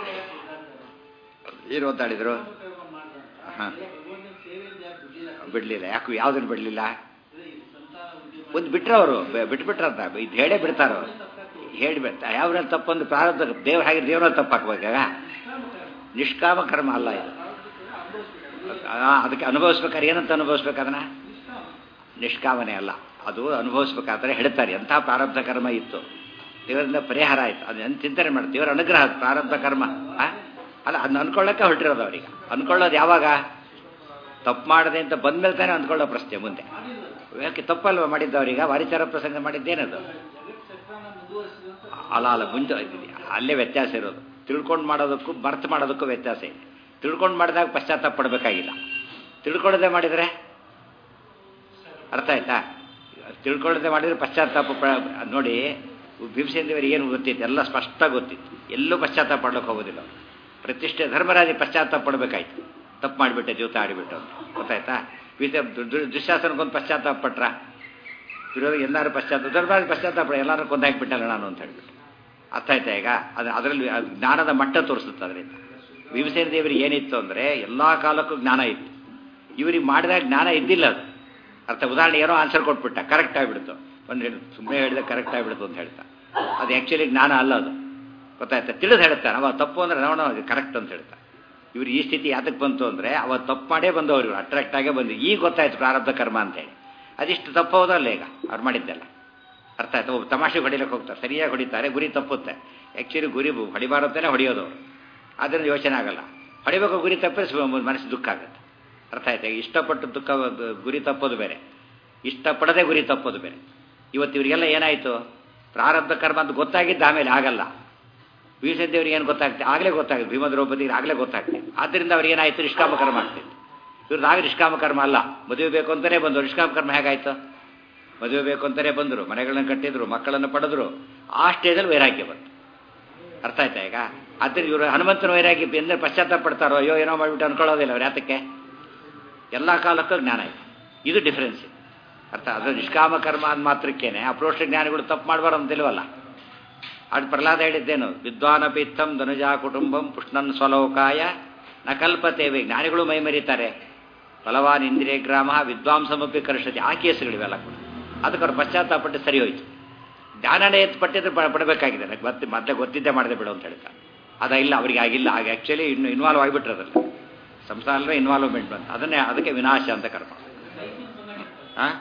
ಏನು ಓದಾಡಿದ್ರು ಹಾಂ ಬಿಡಲಿಲ್ಲ ಯಾಕೆ ಯಾವುದನ್ನು ಬಿಡಲಿಲ್ಲ ಒಂದು ಬಿಟ್ರೆ ಅವರು ಬಿಟ್ಬಿಟ್ರಂತ ಇದು ಹೇಳೇ ಬಿಡ್ತಾರ ಹೇಳಿ ಬಿಡ್ತಾ ಯಾವ್ರಲ್ಲಿ ತಪ್ಪೊಂದು ಪ್ರಾರಂಭ ದೇವ್ರ ಹಾಗೆ ದೇವ್ರಲ್ಲಿ ತಪ್ಪು ಹಾಕ್ಬೇಕಾಗ ನಿಷ್ಕಾಮ ಕರ್ಮ ಅಲ್ಲ ಇದು ಅದಕ್ಕೆ ಅನುಭವಿಸ್ಬೇಕಾದ್ರೆ ಏನಂತ ಅನುಭವಿಸ್ಬೇಕು ಅದನ್ನ ನಿಷ್ಕಾಮನೆ ಅಲ್ಲ ಅದು ಅನುಭವಿಸ್ಬೇಕಾದ್ರೆ ಹೇಳ್ತಾರೆ ಎಂಥ ಪ್ರಾರಬ್ಧ ಕರ್ಮ ಇತ್ತು ದೇವರಿಂದ ಪರಿಹಾರ ಆಯ್ತು ಅದನ್ನ ಚಿಂತನೆ ಮಾಡಿ ದೇವರ ಅನುಗ್ರಹ ಪ್ರಾರಬ್ಧ ಕರ್ಮ ಅಲ್ಲ ಅದನ್ನ ಅನ್ಕೊಳ್ಳೋಕೆ ಹೊರಟಿರೋದು ಅವ್ರಿಗೆ ಅನ್ಕೊಳ್ಳೋದು ಯಾವಾಗ ತಪ್ಪು ಮಾಡದೆ ಅಂತ ಬಂದ್ಮೇಲೆ ತಾನೇ ಅಂದ್ಕೊಳ್ಳೋ ಪ್ರಶ್ನೆ ಮುಂದೆ ಯಾಕೆ ತಪ್ಪಲ್ವ ಮಾಡಿದ್ದವ್ರೀಗ ವಾರಿಚಾರ ಪ್ರಸಂಗ ಮಾಡಿದ್ದೇನದು ಅಲ್ಲ ಅಲ್ಲ ಮುಂಚೆ ಅಲ್ಲೇ ವ್ಯತ್ಯಾಸ ಇರೋದು ತಿಳ್ಕೊಂಡು ಮಾಡೋದಕ್ಕೂ ಬರ್ತ್ ಮಾಡೋದಕ್ಕೂ ವ್ಯತ್ಯಾಸ ಇದೆ ತಿಳ್ಕೊಂಡು ಮಾಡಿದಾಗ ಪಶ್ಚಾತ್ತಾಪ ಪಡಬೇಕಾಗಿಲ್ಲ ತಿಳ್ಕೊಳ್ಳದೆ ಮಾಡಿದರೆ ಅರ್ಥ ಆಯ್ತಾ ತಿಳ್ಕೊಳ್ಳದೆ ಮಾಡಿದರೆ ಪಶ್ಚಾತ್ತಾಪ ಪ ನೋಡಿ ಭೀಮಸೇಂದ್ರವರಿಗೆ ಏನು ಗೊತ್ತಿತ್ತು ಎಲ್ಲ ಸ್ಪಷ್ಟ ಗೊತ್ತಿತ್ತು ಎಲ್ಲೂ ಪಶ್ಚಾತ್ತಾಪ ಪಡ್ಲಿಕ್ಕೆ ಹೋಗೋದಿಲ್ಲ ಪ್ರತಿಷ್ಠೆ ಧರ್ಮರಾಜಿ ಪಶ್ಚಾತ್ತಾಪ ಪಡಬೇಕಾಯ್ತು ತಪ್ಪು ಮಾಡಿಬಿಟ್ಟೆ ಜೀವಿತ ಆಡಿಬಿಟ್ಟು ಅಂತ ಗೊತ್ತಾಯ್ತಾ ದುಶ್ಯಾಸನಕ್ಕೊಂದು ಪಶ್ಚಾತ್ತಾಪ ಪಟ್ರ ವಿರೋಧ ಎಲ್ಲರೂ ಪಶ್ಚಾತ್ತಾಪ ಧರ್ಮರಾಜ ಪಶ್ಚಾತ್ತಾಪ ಎಲ್ಲರೂ ಕೊಂದು ಹಾಕಿಬಿಟ್ಟಲ್ಲ ನಾನು ಅಂತ ಹೇಳ್ಬಿಟ್ಟು ಅರ್ಥ ಆಯ್ತಾ ಈಗ ಅದು ಅದರಲ್ಲಿ ಜ್ಞಾನದ ಮಟ್ಟ ತೋರಿಸುತ್ತೆ ಅದರಿಂದ ಭೀಮಸೇನ ದೇವರಿಗೆ ಏನಿತ್ತು ಅಂದರೆ ಎಲ್ಲ ಕಾಲಕ್ಕೂ ಜ್ಞಾನ ಇತ್ತು ಇವರಿಗೆ ಮಾಡಿದಾಗ ಜ್ಞಾನ ಇದ್ದಿಲ್ಲ ಅದು ಅರ್ಥ ಉದಾಹರಣೆ ಏನೋ ಆನ್ಸರ್ ಕೊಟ್ಬಿಟ್ಟ ಕರೆಕ್ಟ್ ಆಗಿಬಿಡ್ತು ಒಂದು ಹೇಳಿ ಸುಮ್ಮನೆ ಹೇಳಿದ್ರೆ ಕರೆಕ್ಟ್ ಆಗಿಬಿಡ್ತು ಅಂತ ಹೇಳ್ತಾ ಅದು ಆ್ಯಕ್ಚುಲಿ ಜ್ಞಾನ ಅಲ್ಲ ಅದು ಗೊತ್ತಾಯ್ತಾ ತಿಳಿದು ಹೇಳ್ತಾನೆ ಅವ ತಪ್ಪು ಅಂದ್ರೆ ನಾವು ಅದು ಕರೆಕ್ಟ್ ಅಂತ ಹೇಳ್ತಾ ಇವ್ರು ಈ ಸ್ಥಿತಿ ಯಾತಕ್ಕೆ ಬಂತು ಅಂದರೆ ಅವ ತಪ್ಪು ಮಾಡೇ ಬಂದವರು ಇವರು ಅಟ್ರಾಕ್ಟ್ ಆಗೇ ಬಂದು ಈಗ ಗೊತ್ತಾಯ್ತು ಪ್ರಾರಬ್ಧ ಕರ್ಮ ಅಂತೇಳಿ ಅದಿಷ್ಟು ತಪ್ಪು ಹೌದಲ್ಲ ಈಗ ಅವ್ರು ಮಾಡಿದ್ದೆಲ್ಲ ಅರ್ಥ ಆಯ್ತು ಒಬ್ಬ ತಮಾಷೆ ಹೊಡಿಲಿಕ್ಕೆ ಹೋಗ್ತಾರೆ ಸರಿಯಾಗಿ ಹೊಡಿತಾರೆ ಗುರಿ ತಪ್ಪುತ್ತೆ ಆ್ಯಕ್ಚುಲಿ ಗುರಿ ಹೊಡಿಬಾರತ್ತೇನೆ ಹೊಡೆಯೋದು ಅವರು ಅದರಿಂದ ಯೋಚನೆ ಆಗಲ್ಲ ಹೊಡಿಬೇಕು ಗುರಿ ತಪ್ಪಿಸಿ ಮನಸ್ಸು ದುಃಖ ಆಗುತ್ತೆ ಅರ್ಥ ಆಯ್ತಾ ಇಷ್ಟಪಟ್ಟು ದುಃಖ ಗುರಿ ತಪ್ಪೋದು ಬೇರೆ ಇಷ್ಟಪಡದೆ ಗುರಿ ತಪ್ಪೋದು ಬೇರೆ ಇವತ್ತು ಇವರಿಗೆಲ್ಲ ಏನಾಯಿತು ಪ್ರಾರಬ್ಧ ಕರ್ಮ ಅಂತ ಗೊತ್ತಾಗಿದ್ದು ಆಮೇಲೆ ಆಗಲ್ಲ ಭೀಮಸೇನ ದೇವರಿಗೆ ಏನು ಗೊತ್ತಾಗ್ತದೆ ಆಗಲೇ ಗೊತ್ತಾಗುತ್ತೆ ಭೀಮ ದ್ರೌಪದಿಗೆ ಆಗಲೇ ಗೊತ್ತಾಗ್ತದೆ ಆದ್ದರಿಂದ ಅವ್ರಿಗೆ ಏನಾಯಿತು ನಿಷ್ಕಾಮ ಕರ್ಮ ಆಗ್ತಿತ್ತು ಇವ್ರದ್ದು ಆಗ ನಿಷ್ಕಾಮ ಕರ್ಮ ಅಲ್ಲ ಮದುವೆ ಬೇಕು ಅಂತಲೇ ಬಂದರು ನಿಷ್ಕಾಮ ಕರ್ಮ ಹೇಗಾಯ್ತು ಮದುವೆ ಬೇಕು ಅಂತಲೇ ಬಂದರು ಮನೆಗಳನ್ನ ಕಟ್ಟಿದ್ರು ಮಕ್ಕಳನ್ನು ಪಡೆದ್ರು ಆ ಸ್ಟೇಜಲ್ಲಿ ವೈರಾಗ್ಯ ಬಂತು ಅರ್ಥ ಆಯ್ತಾ ಈಗ ಆದ್ದರಿಂದ ಇವರು ಹನುಮಂತನ ವೈರಾಗ್ಯ ಎಂದ್ರೆ ಪಶ್ಚಾತ್ತಾಪ ಪಡ್ತಾರೋ ಅಯ್ಯೋ ಏನೋ ಮಾಡಿಬಿಟ್ಟು ಅನ್ಕೊಳ್ಳೋದಿಲ್ಲ ಅವ್ರು ಯಾತಕ್ಕೆ ಎಲ್ಲ ಕಾಲಕ್ಕೂ ಜ್ಞಾನ ಇದೆ ಇದು ಡಿಫರೆನ್ಸ್ ಅರ್ಥ ಅದು ನಿಷ್ಕಾಮ ಕರ್ಮ ಅಂದ ಮಾತ್ರಕ್ಕೇನೆ ಅಪ್ರೋಷ ಜ್ಞಾನಿಗಳು ತಪ್ಪು ಮಾಡಬಾರ್ದು ಅಂತಿಲ್ವಲ್ಲ ಅದು ಪ್ರಹ್ಲಾದ ಹೇಳಿದ್ದೇನು ವಿದ್ವಾನಪಿತ್ತಂ ಧನುಜಾ ಕುಟುಂಬಂ ಪುಷ್ಣನ್ ಸ್ವಲೋಕಾಯ ನ ಕಲ್ಪತೇವೆ ಜ್ಞಾನಿಗಳು ಮೈ ಮರೀತಾರೆ ಬಲವಾನ್ ಇಂದ್ರಿಯ ಗ್ರಾಮ ವಿದ್ವಾಂಸಮಪಿ ಕರ್ಷತಿ ಆ ಕೇಸುಗಳಿವೆಲ್ಲ ಕೂಡ ಅದಕ್ಕೆ ಅವ್ರು ಪಶ್ಚಾತ್ತಾಪಟ್ಟು ಸರಿ ಹೋಯ್ತು ಜ್ಞಾನನೇ ಎತ್ತು ಪಟ್ಟಿದ್ರೆ ಪಡಬೇಕಾಗಿದೆ ನನಗೆ ಮತ್ತೆ ಮತ್ತೆ ಗೊತ್ತಿದ್ದೇ ಮಾಡದೆ ಬಿಡು ಅಂತ ಹೇಳ್ತಾರೆ ಅದ ಇಲ್ಲ ಅವರಿಗೆ ಆಗಿಲ್ಲ ಆಗ ಆ್ಯಕ್ಚುಲಿ ಇನ್ನು ಇನ್ವಾಲ್ವ್ ಆಗಿಬಿಟ್ರದಲ್ಲ ಸಂಸಾರ ಇನ್ವಾಲ್ವ್ಮೆಂಟ್ ಬಂತು ಅದನ್ನೇ ಅದಕ್ಕೆ ವಿನಾಶ ಅಂತ ಕರ್ಮ ಹಾಂ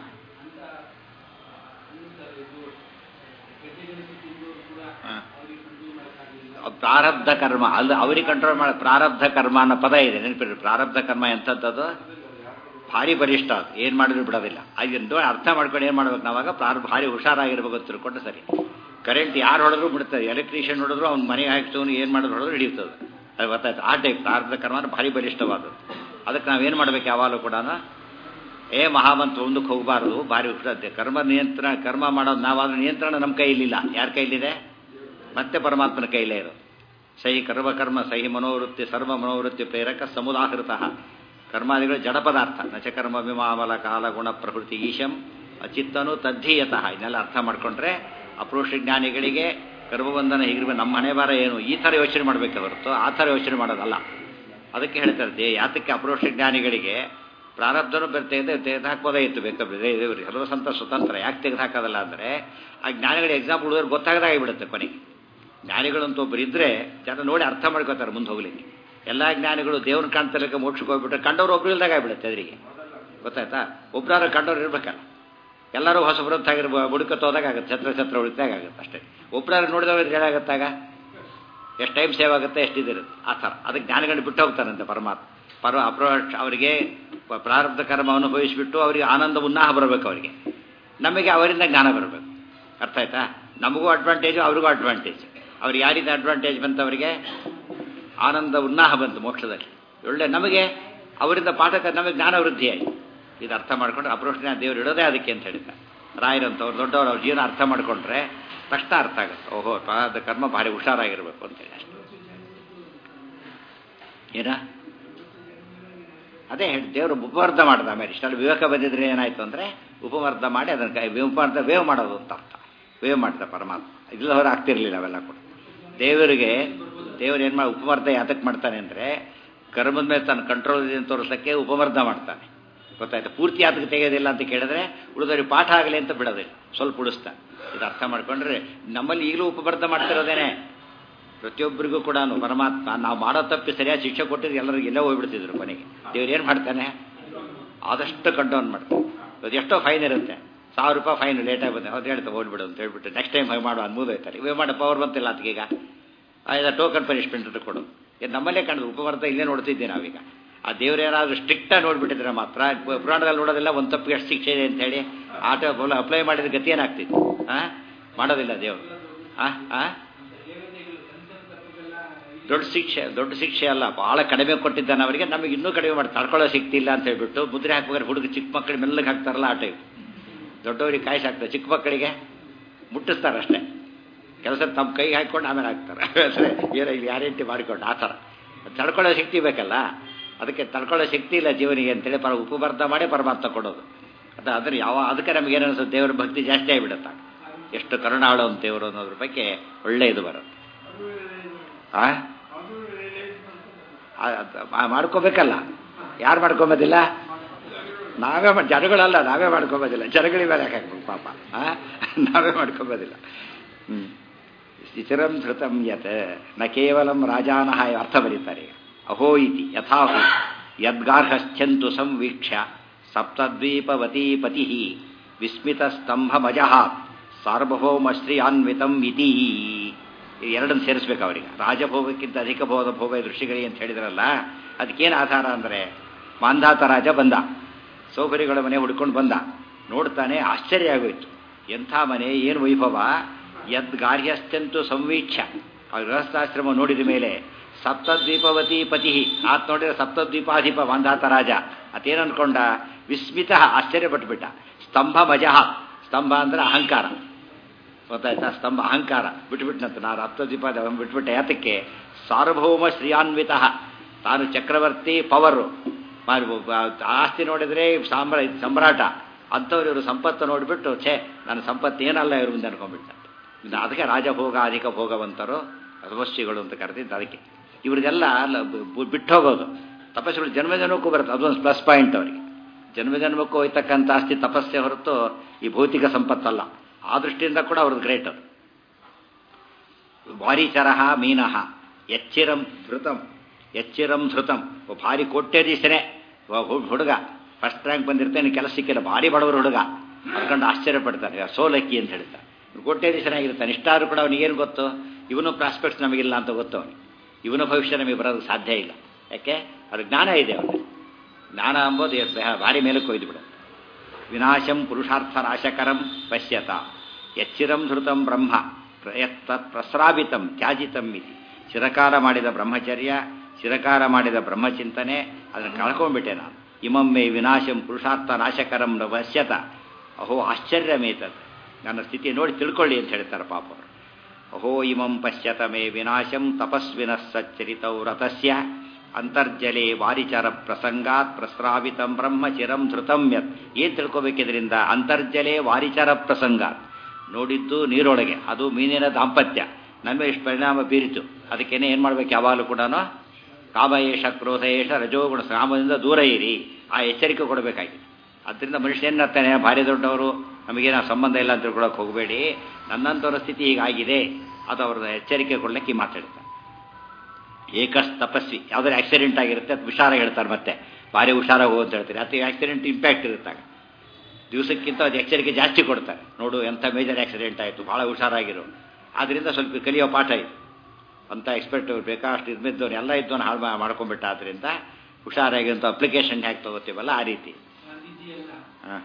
ಪ್ರಾರಬ್ಧ ಕರ್ಮ ಅಲ್ಲಿ ಅವ್ರಿಗೆ ಕಂಟ್ರೋಲ್ ಮಾಡ ಪ್ರಾರಬ್ಧ ಕರ್ಮ ಅನ್ನೋ ಪದ ಇದೆ ನೆನಪಿರಿ ಪ್ರಾರಬ್ಧ ಕರ್ಮ ಎಂಥದ್ದು ಭಾರಿ ಬಲಿಷ್ಠ ಅದು ಏನು ಮಾಡಿದ್ರು ಬಿಡೋದಿಲ್ಲ ಅದನ್ನು ಅರ್ಥ ಮಾಡ್ಕೊಂಡು ಏನು ಮಾಡ್ಬೇಕು ನಾವಾಗ ಪ್ರಾರಂಭ ಭಾರಿ ಹುಷಾರಾಗಿರ್ಬೇಕು ಅಂತ ತಿಳ್ಕೊಂಡು ಸರಿ ಕರೆಂಟ್ ಯಾರು ಹೊಡೆದ್ರು ಬಿಡ್ತದೆ ಎಲೆಕ್ಟ್ರಿಷಿಯನ್ ಹೊಡೆದ್ರು ಅವ್ನು ಮನೆಗೆ ಹಾಕ್ತವನು ಏನು ಮಾಡಿದ್ರು ಹೊಡೆದ್ರು ಹಿಡಿಯುತ್ತದೆ ಅದು ಗೊತ್ತಾಯ್ತು ಆ ಟೈಪ್ ಪ್ರಾರಬ್ಧ ಕರ್ಮ ಅಂದ್ರೆ ಭಾರಿ ಬಲಿಷ್ಠವಾದದ್ದು ಅದಕ್ಕೆ ನಾವೇನು ಮಾಡ್ಬೇಕು ಯಾವಾಗಲೂ ಕೂಡ ಏ ಮಹಾಮಂತ್ರ ಒಂದಕ್ಕೆ ಹೋಗಬಾರ್ದು ಭಾರಿ ಹುಷಾರತ್ತೆ ಕರ್ಮ ನಿಯಂತ್ರಣ ಕರ್ಮ ಮಾಡೋದು ನಾವಾದ್ರೂ ನಿಯಂತ್ರಣ ನಮ್ಮ ಕೈಲಿಲ್ಲ ಯಾರ ಕೈಲಿದೆ ಮತ್ತೆ ಪರಮಾತ್ಮನ ಕೈಲೇ ಇರೋದು ಸಹಿ ಕರ್ಮಕರ್ಮ ಸಹಿ ಮನೋವೃತ್ತಿ ಸರ್ವ ಮನೋವೃತ್ತಿ ಪ್ರೇರಕ ಸಮುದಾಹೃತ ಕರ್ಮಾದಿಗಳು ಜಡ ಪದಾರ್ಥ ನಚಕರ್ಮ ವಿಮಾಮಲ ಕಾಲ ಗುಣ ಪ್ರಕೃತಿ ಈಶಂ ಅಚಿತ್ತನು ತದ್ಧೀಯತಃ ಇದನ್ನೆಲ್ಲ ಅರ್ಥ ಮಾಡ್ಕೊಂಡ್ರೆ ಅಪುರುಷ ಜ್ಞಾನಿಗಳಿಗೆ ಕರ್ಮಬಂಧನ ಹೀಗಿರ್ಬೇಕು ನಮ್ಮ ಹಣೆ ಬಾರ ಏನು ಈ ಥರ ಯೋಚನೆ ಮಾಡಬೇಕೆ ಹೊರತು ಆ ಥರ ಯೋಚನೆ ಮಾಡೋದಲ್ಲ ಅದಕ್ಕೆ ಹೇಳ್ತಾರೆ ದೇ ಯಾತಕ್ಕೆ ಅಪುರುಷ ಜ್ಞಾನಿಗಳಿಗೆ ಪ್ರಾರಬ್ಧನೂ ತೆಗೆದು ತೆಗೆದು ಹಾಕೋದೇ ಇತ್ತು ಬೇಕಾದ್ರೆ ಸರ್ವಸಂತ ಸ್ವತಂತ್ರ ಯಾಕೆ ತೆಗೆದು ಹಾಕೋದಲ್ಲ ಅಂದರೆ ಆ ಜ್ಞಾನಿಗಳ ಎಕ್ಸಾಂಪಲ್ ಹುಡುಗರು ಗೊತ್ತಾಗದಾಗಿಬಿಡುತ್ತೆ ಕೊನೆಗೆ ಜ್ಞಾನಿಗಳಂತ ಒಬ್ಬರು ಇದ್ದರೆ ಜನ ನೋಡಿ ಅರ್ಥ ಮಾಡ್ಕೋತಾರೆ ಮುಂದೆ ಹೋಗ್ಲಿಕ್ಕೆ ಎಲ್ಲ ಜ್ಞಾನಿಗಳು ದೇವ್ರನ್ನ ಕಾಣ್ತಲಕ್ಕೆ ಮೋಕ್ಷಕ್ಕೆ ಹೋಗ್ಬಿಟ್ರೆ ಕಂಡವ್ರು ಒಬ್ರು ಇಲ್ದಾಗ ಆಗ್ಬಿಡುತ್ತೆ ಅದರಿಗೆ ಗೊತ್ತಾಯ್ತಾ ಒಬ್ಬರಾರು ಕಂಡವ್ರು ಇರ್ಬೇಕಲ್ಲ ಎಲ್ಲರೂ ಹೊಸ ಬರುತ್ತಾಗಿರ್ ಬುಡಕತ್ತು ಹೋದಾಗ ಆಗುತ್ತೆ ಛತ್ರ ಛತ್ರ ಉಳಿತಾಗ ಆಗುತ್ತೆ ಅಷ್ಟೇ ಒಬ್ಬರಾರು ನೋಡಿದವ್ರು ಏನಾಗುತ್ತಾಗ ಎಷ್ಟು ಟೈಮ್ ಸೇವ್ ಆಗುತ್ತೆ ಎಷ್ಟಿದಿರುತ್ತೆ ಆ ಥರ ಅದಕ್ಕೆ ಜ್ಞಾನಿಗಳು ಬಿಟ್ಟು ಹೋಗ್ತಾರಂತೆ ಪರಮಾತ್ಮ ಪರ ಅಪ್ರೋಚ್ ಅವರಿಗೆ ಪ್ರಾರಬ್ಧ ಕರ್ಮ ಅನುಭವಿಸಿಬಿಟ್ಟು ಅವರಿಗೆ ಆನಂದ ಉನ್ನಾಹ ಬರಬೇಕು ಅವರಿಗೆ ನಮಗೆ ಅವರಿಂದ ಜ್ಞಾನ ಬರಬೇಕು ಅರ್ಥ ಆಯ್ತಾ ನಮಗೂ ಅಡ್ವಾಂಟೇಜು ಅವ್ರಿಗೂ ಅಡ್ವಾಂಟೇಜ್ ಅವ್ರಿಗೆ ಯಾರಿಂದ ಅಡ್ವಾಂಟೇಜ್ ಬಂತು ಅವರಿಗೆ ಆನಂದ ಉನ್ನಾಹ ಬಂತು ಮೋಕ್ಷದಲ್ಲಿ ಒಳ್ಳೆ ನಮಗೆ ಅವರಿಂದ ಪಾಠಕ ನಮಗೆ ಜ್ಞಾನ ವೃದ್ಧಿ ಆಯಿತು ಇದು ಅರ್ಥ ಮಾಡ್ಕೊಂಡ್ರೆ ಅಪ್ರೋಷ್ಣ ದೇವರು ಇಡೋದೇ ಅದಕ್ಕೆ ಅಂತ ಹೇಳಿದ್ದಾರೆ ರಾಯರಂತವ್ರು ದೊಡ್ಡವರು ಅವ್ರ ಜೀವನ ಅರ್ಥ ಮಾಡ್ಕೊಂಡ್ರೆ ತಕ್ಷಣ ಅರ್ಥ ಆಗುತ್ತೆ ಓಹೋ ಪ್ರಾರಬ್ಧ ಕರ್ಮ ಭಾರಿ ಹುಷಾರಾಗಿರ್ಬೇಕು ಅಂತೇಳಿ ಅಷ್ಟೇ ಏನ ಅದೇ ಹೇಳಿ ದೇವರು ಉಪಮರ್ಧ ಮಾಡ್ದ ಆಮೇಲೆ ಇಷ್ಟಲ್ಲಿ ವಿವೇಕ ಬಂದಿದ್ರೆ ಏನಾಯ್ತು ಅಂದರೆ ಉಪಮರ್ಧ ಮಾಡಿ ಅದನ್ನು ಕೈ ಉಪಮರ್ಧ ವೇವ್ ಮಾಡೋದು ಅಂತ ಅರ್ಥ ವೇವ್ ಮಾಡ್ದ ಪರಮಾತ್ಮ ಇಲ್ಲದವರು ಆಗ್ತಿರ್ಲಿಲ್ಲ ಅವೆಲ್ಲ ಕೂಡ ದೇವರಿಗೆ ದೇವರು ಏನು ಮಾಡಿ ಉಪಮರ್ಧ ಯಾತಕ್ಕೆ ಮಾಡ್ತಾನೆ ಅಂದರೆ ಕರ್ಮದ ಮೇಲೆ ತನ್ನ ಕಂಟ್ರೋಲ್ ಇದೆ ಅಂತ ತೋರಿಸೋಕ್ಕೆ ಉಪಮರ್ಧ ಮಾಡ್ತಾನೆ ಗೊತ್ತಾಯ್ತು ಪೂರ್ತಿ ಯಾತಕ್ಕೆ ತೆಗೆಯೋದಿಲ್ಲ ಅಂತ ಕೇಳಿದ್ರೆ ಉಳಿದವ್ರಿಗೆ ಪಾಠ ಆಗಲಿ ಅಂತ ಬಿಡೋದಿಲ್ಲ ಸ್ವಲ್ಪ ಉಳಿಸ್ತಾನೆ ಇದು ಅರ್ಥ ಮಾಡ್ಕೊಂಡ್ರೆ ನಮ್ಮಲ್ಲಿ ಈಗಲೂ ಉಪಮರ್ಧ ಮಾಡ್ತಿರೋದೇನೆ ಪ್ರತಿಯೊಬ್ಬರಿಗೂ ಕೂಡ ಪರಮಾತ್ಮ ನಾವು ಮಾಡೋ ತಪ್ಪಿ ಸರಿಯಾದ ಶಿಕ್ಷೆ ಕೊಟ್ಟಿದ್ರೆ ಎಲ್ಲರಿಗೂ ಎಲ್ಲೇ ಹೋಗ್ಬಿಡ್ತಿದ್ರು ಕೊನೆಗೆ ದೇವ್ರು ಏನು ಮಾಡ್ತಾನೆ ಆದಷ್ಟು ಕಂಟ್ರೋಲ್ ಮಾಡ್ತಾನೆ ಅದು ಎಷ್ಟೋ ಫೈನ್ ಇರುತ್ತೆ ಸಾವಿರ ರೂಪಾಯಿ ಫೈನ್ ಲೇಟಾಗಿ ಬಂದೆ ಅವ್ರು ಹೇಳ್ತಾ ಓಡ್ಬಿಡು ಅಂತ ಹೇಳ್ಬಿಟ್ಟು ನೆಕ್ಸ್ಟ್ ಟೈಮ್ ಹಾಗೆ ಮಾಡು ಅನ್ಬೋದು ಹೋಯ್ತಾರೆ ಇವೇ ಮಾಡೋ ಪವರ್ ಬಂತಿಲ್ಲ ಅದಕ್ಕೀಗ ಆಯ್ತಾ ಟೋಕನ್ ಪನಿಷ್ಮೆಂಟ್ ಅಂತ ಕೊಡು ಇದು ನಮ್ಮಲ್ಲೇ ಕಂಡು ಉಪವರ್ತ ಇಲ್ಲೇ ನೋಡ್ತಿದ್ದೆ ನಾವೀಗ ಆ ದೇವ್ರು ಏನಾದರೂ ಸ್ಟ್ರಿಕ್ಟಾಗಿ ನೋಡ್ಬಿಟ್ಟಿದ್ರೆ ಮಾತ್ರ ಪುರಾಣದಲ್ಲಿ ನೋಡೋದಿಲ್ಲ ಒಂದು ತಪ್ಪಿಗೆ ಎಷ್ಟು ಶಿಕ್ಷೆ ಇದೆ ಅಂತ ಹೇಳಿ ಆಟ ಅಪ್ಲೈ ಮಾಡಿದ ಗತಿ ಏನಾಗ್ತಿತ್ತು ಹಾಂ ಮಾಡೋದಿಲ್ಲ ದೇವರು ಹಾಂ ಹಾಂ ದೊಡ್ಡ ಶಿಕ್ಷೆ ದೊಡ್ಡ ಶಿಕ್ಷೆ ಅಲ್ಲ ಭಾಳ ಕಡಿಮೆ ಕೊಟ್ಟಿದ್ದಾನೆ ಅವರಿಗೆ ನಮಗೆ ಇನ್ನೂ ಕಡಿಮೆ ಮಾಡಿ ತಡ್ಕೊಳ್ಳೋ ಶಕ್ತಿ ಇಲ್ಲ ಅಂತ ಹೇಳ್ಬಿಟ್ಟು ಮುದ್ರೆ ಹಾಕ್ಬೇಕಾದ್ರೆ ಹುಡುಗ ಚಿಕ್ಕ ಮಕ್ಕಳಿಗೆ ಮೆಲ್ಲಗೆ ಹಾಕ್ತಾರಲ್ಲ ಆ ಟೈಪ್ ದೊಡ್ಡವರಿಗೆ ಕಾಯಿಸಿ ಹಾಕ್ತಾರೆ ಚಿಕ್ಕ ಮಕ್ಕಳಿಗೆ ಮುಟ್ಟಿಸ್ತಾರೆ ಅಷ್ಟೇ ಕೆಲಸ ತಮ್ಮ ಕೈಗೆ ಹಾಕ್ಕೊಂಡು ಆಮೇಲೆ ಹಾಕ್ತಾರೆ ಏನೋ ಇಲ್ಲಿ ಗ್ಯಾರಂಟಿ ಮಾಡಿಕೊಂಡು ಆ ಥರ ತಡ್ಕೊಳ್ಳೋ ಶಕ್ತಿ ಬೇಕಲ್ಲ ಅದಕ್ಕೆ ತಡ್ಕೊಳ್ಳೋ ಶಕ್ತಿ ಇಲ್ಲ ಜೀವನಿಗೆ ಅಂತೇಳಿ ಪರ ಉಪಬರ್ಧ ಮಾಡಿ ಪರಮಾತ್ಮ ಕೊಡೋದು ಅದು ಅದನ್ನು ಯಾವ ಅದಕ್ಕೆ ನಮಗೆ ಏನು ಅನಿಸುತ್ತೆ ದೇವರ ಭಕ್ತಿ ಜಾಸ್ತಿ ಆಗಿಬಿಡುತ್ತೆ ಎಷ್ಟು ಕರುಣಾಳು ಅಂತ ದೇವರು ಅನ್ನೋದ್ರ ಬಗ್ಗೆ ಒಳ್ಳೆ ಇದು ಬರುತ್ತೆ ಆ ಮಾಡ್ಕೋಬೇಕಲ್ಲ ಯಾರು ಮಾಡ್ಕೊಂಬೋದಿಲ್ಲ ನಾವೇ ಜನಗಳಲ್ಲ ನಾವೇ ಮಾಡ್ಕೊಂಬೋದಿಲ್ಲ ಜನಗಳಿಗೆ ಮೇಲೆ ಹಾಕ್ಬೇಕು ಪಾಪ ಆ ನಾವೇ ಮಾಡ್ಕೊಂಬೋದಿಲ್ಲ ಹ್ಞೂ ಸ್ಥಿರಂ ಧೃತಂ ಯತ್ ನ ಕೇವಲಂ ರಾಜಾನಹ ಅರ್ಥ ಬರೀತಾರೆ ಈಗ ಅಹೋ ಇತಿ ಯಥಾಹು ಯದ್ಗಾರ್ಹಶ್ಚಂತು ಸಂವೀಕ್ಷ್ಯ ಸಪ್ತದ್ವೀಪವತೀ ಪತಿ ವಿಸ್ಮಿತ ಸ್ತಂಭಮಜಹಾತ್ ಸಾರ್ವಭೌಮಶ್ರೀಯಾನ್ವಿತಂ ಇತಿ ಎರಡನ್ನು ಸೇರಿಸ್ಬೇಕು ಅವರಿಗೆ ರಾಜಭೋಗಕ್ಕಿಂತ ಅಧಿಕ ಭೋಗ ಭೋಗ ದೃಷ್ಟಿಗಳಿಗೆ ಅಂತ ಹೇಳಿದ್ರಲ್ಲ ಅದಕ್ಕೇನು ಆಧಾರ ಅಂದರೆ ಮಾಂಧಾತ ರಾಜ ಬಂದ ಸೌಕರ್ಯಗಳ ಮನೆ ಹುಡ್ಕೊಂಡು ಬಂದ ನೋಡ್ತಾನೆ ಆಶ್ಚರ್ಯ ಆಗೋಯ್ತು ಎಂಥ ಮನೆ ಏನು ವೈಭವ ಯದ್ ಗಾರ್ಹ್ಯಸ್ಥಂತು ಸಂವೀಕ್ಷ ಆ ಗೃಹಸ್ಥಾಶ್ರಮ ನೋಡಿದ ಮೇಲೆ ಸಪ್ತದ್ವೀಪವತಿ ಪತಿ ಆತ್ ನೋಡಿದ್ರೆ ಸಪ್ತದ್ವೀಪಾಧಿಪ ಮಾಂಧಾತ ರಾಜ ಅತೇನು ಅನ್ಕೊಂಡ ವಿಸ್ಮಿತ ಆಶ್ಚರ್ಯಪಟ್ಬಿಟ್ಟ ಸ್ತಂಭ ಮಜಃ ಸ್ತಂಭ ಅಂದ್ರೆ ಅಹಂಕಾರ ಗೊತ್ತಾಯ್ತಾ ಸ್ತಂಭ ಅಹಂಕಾರ ಬಿಟ್ಬಿಟ್ನಂತ ನಾನು ಸಪ್ತದ್ವೀಪ ಬಿಟ್ಬಿಟ್ಟೆ ಯಾತಕ್ಕೆ ಸಾರ್ವಭೌಮ ಶ್ರೀಯಾನ್ವಿತ ತಾನು ಚಕ್ರವರ್ತಿ ಪವರು ಆಸ್ತಿ ನೋಡಿದ್ರೆ ಸಾಮ್ರ ಸಮ್ರಾಟ ಅಂಥವ್ರು ಇವರು ಸಂಪತ್ತು ನೋಡಿಬಿಟ್ಟು ಛೇ ನನ್ನ ಸಂಪತ್ತು ಏನಲ್ಲ ಇವರು ಮುಂದೆ ಅನ್ಕೊಂಡ್ಬಿಟ್ಟ ಅದಕ್ಕೆ ರಾಜಭೋಗ ಅಧಿಕ ಭೋಗವಂತರು ತಪಸ್ವಿಗಳು ಅಂತ ಕರೆದಿದ್ದು ಅದಕ್ಕೆ ಇವ್ರಿಗೆಲ್ಲ ಬಿಟ್ಟು ಹೋಗೋದು ತಪಸ್ಸುಗಳು ಜನ್ಮ ಜನ್ಮಕ್ಕೂ ಬರುತ್ತೆ ಅದೊಂದು ಪ್ಲಸ್ ಪಾಯಿಂಟ್ ಅವರಿಗೆ ಜನ್ಮ ಜನ್ಮಕ್ಕೂ ಹೋಯ್ತಕ್ಕಂಥ ಆಸ್ತಿ ತಪಸ್ಸೆ ಹೊರತು ಈ ಭೌತಿಕ ಸಂಪತ್ತಲ್ಲ ಆ ದೃಷ್ಟಿಯಿಂದ ಕೂಡ ಅವ್ರದ್ದು ಗ್ರೇಟ್ ಅದು ವಾರಿಚರಹ ಮೀನಃ ಎಚ್ಚಿರಂ ಧೃತಂ ಎಚ್ಚಿರಂ ಧೃತಂ ಭಾರಿ ಕೋಟ್ಯಾಧೀಶನೇ ಹುಡುಗ ಫಸ್ಟ್ ರ್ಯಾಂಕ್ ಬಂದಿರ್ತೇನೆ ಕೆಲಸ ಸಿಕ್ಕಿಲ್ಲ ಭಾರಿ ಬಡವರು ಹುಡುಗ ಅನ್ಕೊಂಡು ಆಶ್ಚರ್ಯ ಪಡ್ತಾರೆ ಸೋಲಕ್ಕಿ ಅಂತ ಹೇಳ್ತಾರೆ ಕೋಟ್ಯಾಧೀಶನಾಗಿರ್ತಾನೆ ಇಷ್ಟಾದ್ರೂ ಕೂಡ ಅವನಿಗೇನು ಗೊತ್ತು ಇವನು ಪ್ರಾಸ್ಪೆಕ್ಟ್ಸ್ ನಮಗಿಲ್ಲ ಅಂತ ಗೊತ್ತು ಅವನಿಗೆ ಇವನ ಭವಿಷ್ಯ ನಮಗೆ ಬರೋದು ಸಾಧ್ಯ ಇಲ್ಲ ಯಾಕೆ ಅದು ಜ್ಞಾನ ಇದೆ ಅವನಿಗೆ ಜ್ಞಾನ ಅಂಬೋದು ಭಾರಿ ಮೇಲಕ್ಕೆ ಒಯ್ದು ಬಿಡು ವಿನಾಶಂ ಪುರುಷಾರ್ಥ ನಾಶಕರಂ ಪಶ್ಯತ ಎಚ್ಚಿರಂ ಧೃತಂ ಬ್ರಹ್ಮ ತತ್ ಪ್ರಸ್ರಾವಿತಂ ತ್ಯಾಜಿತಂ ಇತಿ ಚಿರಕಾಲ ಮಾಡಿದ ಬ್ರಹ್ಮಚರ್ಯ ಚಿರಕಾಲ ಮಾಡಿದ ಬ್ರಹ್ಮಚಿಂತನೆ ಅದನ್ನು ಕಳ್ಕೊಂಡ್ಬಿಟ್ಟೆ ನಾನು ಇಮಮ್ಮೆ ವಿನಾಶಂ ಪುರುಷಾರ್ಥ ನಾಶಕರಂ ಪಶ್ಯತ ಅಹೋ ಆಶ್ಚರ್ಯಮೇತದ್ ನನ್ನ ಸ್ಥಿತಿ ನೋಡಿ ತಿಳ್ಕೊಳ್ಳಿ ಅಂತ ಹೇಳ್ತಾರೆ ಪಾಪ ಅವರು ಅಹೋ ಇಮಂ ಪಶ್ಯತ ಮೇ ವಿನಾಶಂ ತಪಸ್ವಿನ ಸಚ್ಚರಿತೌ ರಥಸ್ಯ ಅಂತರ್ಜಲೆ ವಾರಿಚರ ಪ್ರಸಂಗಾತ್ ಪ್ರಸ್ರಾವಿತಂ ಬ್ರಹ್ಮ ಚಿರಂ ಧೃತಂ ಯತ್ ಏನು ತಿಳ್ಕೊಬೇಕಿದ್ರಿಂದ ಅಂತರ್ಜಲೆ ವಾರಿಚರ ಪ್ರಸಂಗಾತ್ ನೋಡಿದ್ದು ನೀರೊಳಗೆ ಅದು ಮೀನಿನ ದಾಂಪತ್ಯ ನಮ್ಮ ಇಷ್ಟು ಪರಿಣಾಮ ಬೀರಿತು ಅದಕ್ಕೇನೆ ಏನು ಮಾಡ್ಬೇಕು ಯಾವಾಗಲೂ ಕೂಡ ಕಾಮಯೇಷ ಕ್ರೋಧಯೇಷ ರಜೋಗುಣ ಕಾಮದಿಂದ ದೂರ ಇರಿ ಆ ಎಚ್ಚರಿಕೆ ಕೊಡಬೇಕಾಗಿದೆ ಅದರಿಂದ ಮನುಷ್ಯ ಏನಾಗ್ತಾನೆ ಭಾರಿ ದೊಡ್ಡವರು ನಮಗೇನೋ ಸಂಬಂಧ ಇಲ್ಲ ಅಂತ ತಿಳ್ಕೊಳಕ್ಕೆ ಹೋಗಬೇಡಿ ನನ್ನಂಥವ್ರ ಸ್ಥಿತಿ ಹೀಗಾಗಿದೆ ಅದು ಅವ್ರದ್ದು ಎಚ್ಚರಿಕೆ ಕೊಡ್ಲಿಕ್ಕೆ ಮಾತಾಡ್ತಾರೆ ಏಕಸ್ ತಪಸ್ವಿ ಯಾವುದಾದ್ರು ಆಕ್ಸಿಡೆಂಟ್ ಆಗಿರುತ್ತೆ ಅದು ಹುಷಾರ ಹೇಳ್ತಾರೆ ಮತ್ತೆ ಭಾರಿ ಹುಷಾರಾಗಿ ಹೋಗಿ ಅಂತ ಹೇಳ್ತಾರೆ ಅದು ಆಕ್ಸಿಡೆಂಟ್ ಇಂಪ್ಯಾಕ್ಟ್ ಇರುತ್ತಾಗ ದಿವಸಕ್ಕಿಂತ ಅದು ಎಚ್ಚರಿಕೆ ಜಾಸ್ತಿ ಕೊಡ್ತಾರೆ ನೋಡು ಎಂಥ ಮೇಜರ್ ಆಕ್ಸಿಡೆಂಟ್ ಆಯಿತು ಭಾಳ ಹುಷಾರಾಗಿರು ಆದ್ದರಿಂದ ಸ್ವಲ್ಪ ಕಲಿಯೋ ಪಾಠ ಇದು ಅಂಥ ಎಕ್ಸ್ಪರ್ಟ್ ಬೇಕಾಷ್ಟು ಇದ್ಮಿದ್ದವನು ಎಲ್ಲ ಇದ್ದವನು ಹಾಳು ಮಾಡ್ಕೊಂಡ್ಬಿಟ್ಟ ಆದ್ದರಿಂದ ಹುಷಾರಾಗಿ ಅಂತ ಅಪ್ಲಿಕೇಶನ್ ಹೇಗೆ ತಗೋತೀವಲ್ಲ ಆ ರೀತಿ ಹಾಂ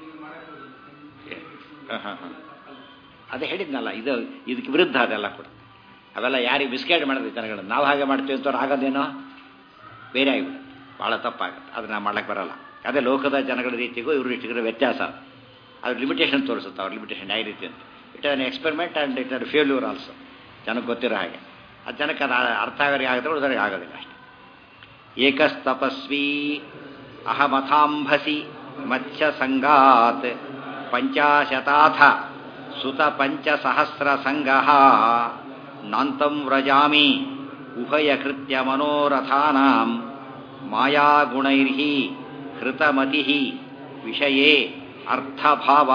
ಹಾಂ ಹಾಂ ಅದೇ ಹೇಳಿದ್ನಲ್ಲ ಇದು ಇದಕ್ಕೆ ವಿರುದ್ಧ ಅದೆಲ್ಲ ಕೂಡ ಅವೆಲ್ಲ ಯಾರಿಗೆ ಮಿಸ್ಗೈಡ್ ಮಾಡೋದು ಜನಗಳನ್ನು ನಾವು ಹಾಗೆ ಮಾಡ್ತೀವಿ ಅಂತ ಆಗೋದೇನೋ ಬೇರೆ ಆಗಿಬಿಡುತ್ತೆ ಭಾಳ ತಪ್ಪಾಗುತ್ತೆ ಅದನ್ನ ಮಾಡ್ಲಿಕ್ಕೆ ಬರಲ್ಲ ಅದೇ ಲೋಕದ ಜನಗಳ ರೀತಿಗೂ ಇವ್ರ ರೀತಿಗೂ ವ್ಯತ್ಯಾಸ ಅದು ಲಿಮಿಟೇಷನ್ ತೋರಿಸುತ್ತೆ ಅವ್ರ ಲಿಮಿಟೇಷನ್ ಯಾವ ರೀತಿ ಅಂತ it on experiment and it are failure also ಜನಕ್ಕೆ ಗೊತ್ತಿರೋ ಹಾಗೆ ಅದು ಜನಕ್ಕೆ ಅದು ಅರ್ಥ ಆಗೋರಿಗೆ ಆಗುತ್ತೆ ಉಳಿದವರಿಗೆ ಆಗೋದಿಲ್ಲ ಅಷ್ಟೆ ಏಕಸ್ತಪಸ್ವಿ ಅಹಮಥಾಂಭಸಿ ಮತ್ಸ್ಯ ಸಂಗಾತ್ ಪಂಚಾಶತಾಥ ಸುತ ಪಂಚಸಹಸ್ರ ಸಂಘ ನಾಂತಂ ವ್ರಜಾಮಿ ಉಭಯಕೃತ್ಯ ಮನೋರಥಾನಾಂ ಮಾಯಾಗುಣೈರ್ಹಿ ಹೃತಮತಿ ವಿಷಯೇ ಅರ್ಥಭಾವ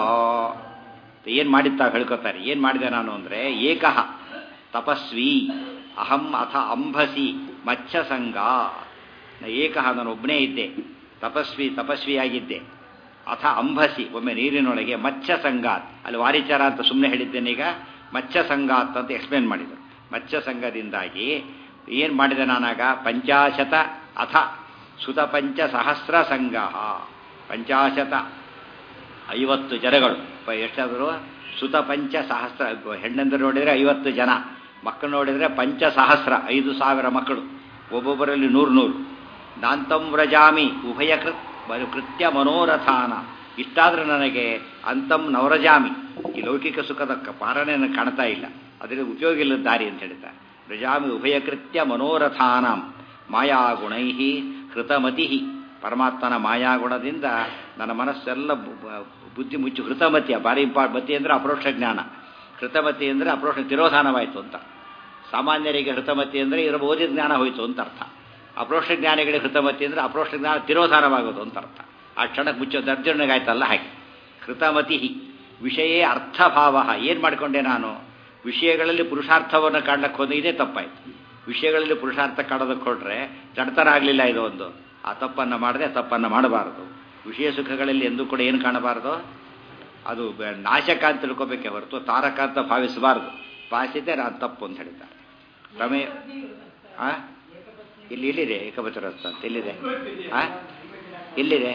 ಏನು ಮಾಡಿದ್ದ ಹೇಳ್ಕೊತಾರೆ ಏನು ಮಾಡಿದೆ ನಾನು ಅಂದರೆ ಏಕಃ ತಪಸ್ವಿ ಅಹಂ ಅಥ ಅಂಬಸಿ ಮತ್ಸ್ಯಸಂಗ ಏಕಃ ನಾನು ಒಬ್ಬನೇ ಇದ್ದೆ ತಪಸ್ವಿ ತಪಸ್ವಿಯಾಗಿದ್ದೆ ಅಥ ಅಂಬಸಿ ಒಮ್ಮೆ ನೀರಿನೊಳಗೆ ಮತ್ಸ್ಯ ಸಂಗಾತ್ ಅಲ್ಲಿ ವಾರಿಚಾರ ಅಂತ ಸುಮ್ಮನೆ ಹೇಳಿದ್ದೇನೆ ಈಗ ಮತ್ಸ್ಯ ಸಂಗಾತ್ ಅಂತ ಎಕ್ಸ್ಪ್ಲೇನ್ ಮಾಡಿದರು ಮತ್ಸ್ಯ ಸಂಘದಿಂದಾಗಿ ಏನು ಮಾಡಿದೆ ನಾನಾಗ ಪಂಚಾಶತ ಅಥ ಸುತ ಪಂಚ ಸಹಸ್ರ ಸಂಘ ಪಂಚಾಶತ ಐವತ್ತು ಜನಗಳು ಎಷ್ಟಾದರೂ ಸುತ ಪಂಚ ಸಹಸ್ರ ಹೆಣ್ಣಂದರು ನೋಡಿದರೆ ಐವತ್ತು ಜನ ಮಕ್ಕಳು ನೋಡಿದರೆ ಪಂಚ ಸಹಸ್ರ ಐದು ಸಾವಿರ ಮಕ್ಕಳು ಒಬ್ಬೊಬ್ಬರಲ್ಲಿ ನೂರು ನೂರು ನಾಂತಂ ವ್ರಜಾಮಿ ಉಭಯಕೃತ್ ಕೃತ್ಯ ಮನೋರಥಾನ ಇಷ್ಟಾದರೂ ನನಗೆ ಅಂತಂ ನವರಜಾಮಿ ಈ ಲೌಕಿಕ ಸುಖದ ಪಾರಣೆ ನನಗೆ ಕಾಣ್ತಾ ಇಲ್ಲ ಅದರಿಂದ ಉಪಯೋಗ ಇಲ್ಲದ ದಾರಿ ಅಂತ ಹೇಳ್ತಾರೆ ವ್ರಜಾಮಿ ಉಭಯಕೃತ್ಯ ಮನೋರಥಾನಾಂ ಮಾಯಾಗುಣೈ ಹೃತಮತಿ ಪರಮಾತ್ಮನ ಮಾಯಾಗುಣದಿಂದ ನನ್ನ ಮನಸ್ಸೆಲ್ಲ ಬುದ್ಧಿ ಮುಚ್ಚಿ ಹೃತಮತಿಯ ಭಾರಿ ಇಂಪಾ ಮತಿ ಅಂದರೆ ಅಪರೋಕ್ಷ ಜ್ಞಾನ ಹೃತಮತಿ ಅಂದರೆ ಅಪರೋಕ್ಷ ತಿರೋಧಾನವಾಯಿತು ಅಂತ ಸಾಮಾನ್ಯರಿಗೆ ಹೃತಮತಿ ಅಂದರೆ ಇದರ ಓದಿದ ಜ್ಞಾನ ಹೋಯಿತು ಅಂತ ಅರ್ಥ ಅಪ್ರೋಕ್ಷ ಜ್ಞಾನಿಗಳಿಗೆ ಹೃತಮತಿ ಅಂದರೆ ಅಪ್ರೋಕ್ಷ ಜ್ಞಾನ ತಿರೋಧಾನವಾಗೋದು ಅಂತ ಅರ್ಥ ಆ ಕ್ಷಣಕ್ಕೆ ಮುಚ್ಚೋ ದರ್ಜನೆಗಾಯ್ತಲ್ಲ ಹಾಗೆ ಹೃತಮತಿ ವಿಷಯೇ ಅರ್ಥಭಾವ ಏನು ಮಾಡಿಕೊಂಡೆ ನಾನು ವಿಷಯಗಳಲ್ಲಿ ಪುರುಷಾರ್ಥವನ್ನು ಕಾಡ್ಲಕ್ಕೆ ಹೋದ ಇದೇ ತಪ್ಪಾಯ್ತು ವಿಷಯಗಳಲ್ಲಿ ಪುರುಷಾರ್ಥ ಕಾಡೋದಕ್ಕೆ ಕೊಟ್ಟರೆ ಜಡತರ ಆಗಲಿಲ್ಲ ಇದು ಒಂದು ಆ ತಪ್ಪನ್ನು ಮಾಡದೆ ತಪ್ಪನ್ನು ಮಾಡಬಾರದು ವಿಷಯ ಸುಖಗಳಲ್ಲಿ ಎಂದೂ ಕೂಡ ಏನು ಕಾಣಬಾರದು ಅದು ನಾಶಕ ಅಂತ ತಿಳ್ಕೊಬೇಕೆ ಹೊರತು ತಾರಕ ಅಂತ ಭಾವಿಸಬಾರದು ಭಾಷಿತೆ ನಾನು ತಪ್ಪು ಅಂತ ಹೇಳ್ತಾರೆ ಪ್ರಮೇ ಆ ಇಲ್ಲಿ ಎಲ್ಲಿದೆ ಏಕವಚನ ಅಂತ ಎಲ್ಲಿದೆ ಆ ಎಲ್ಲಿದೆ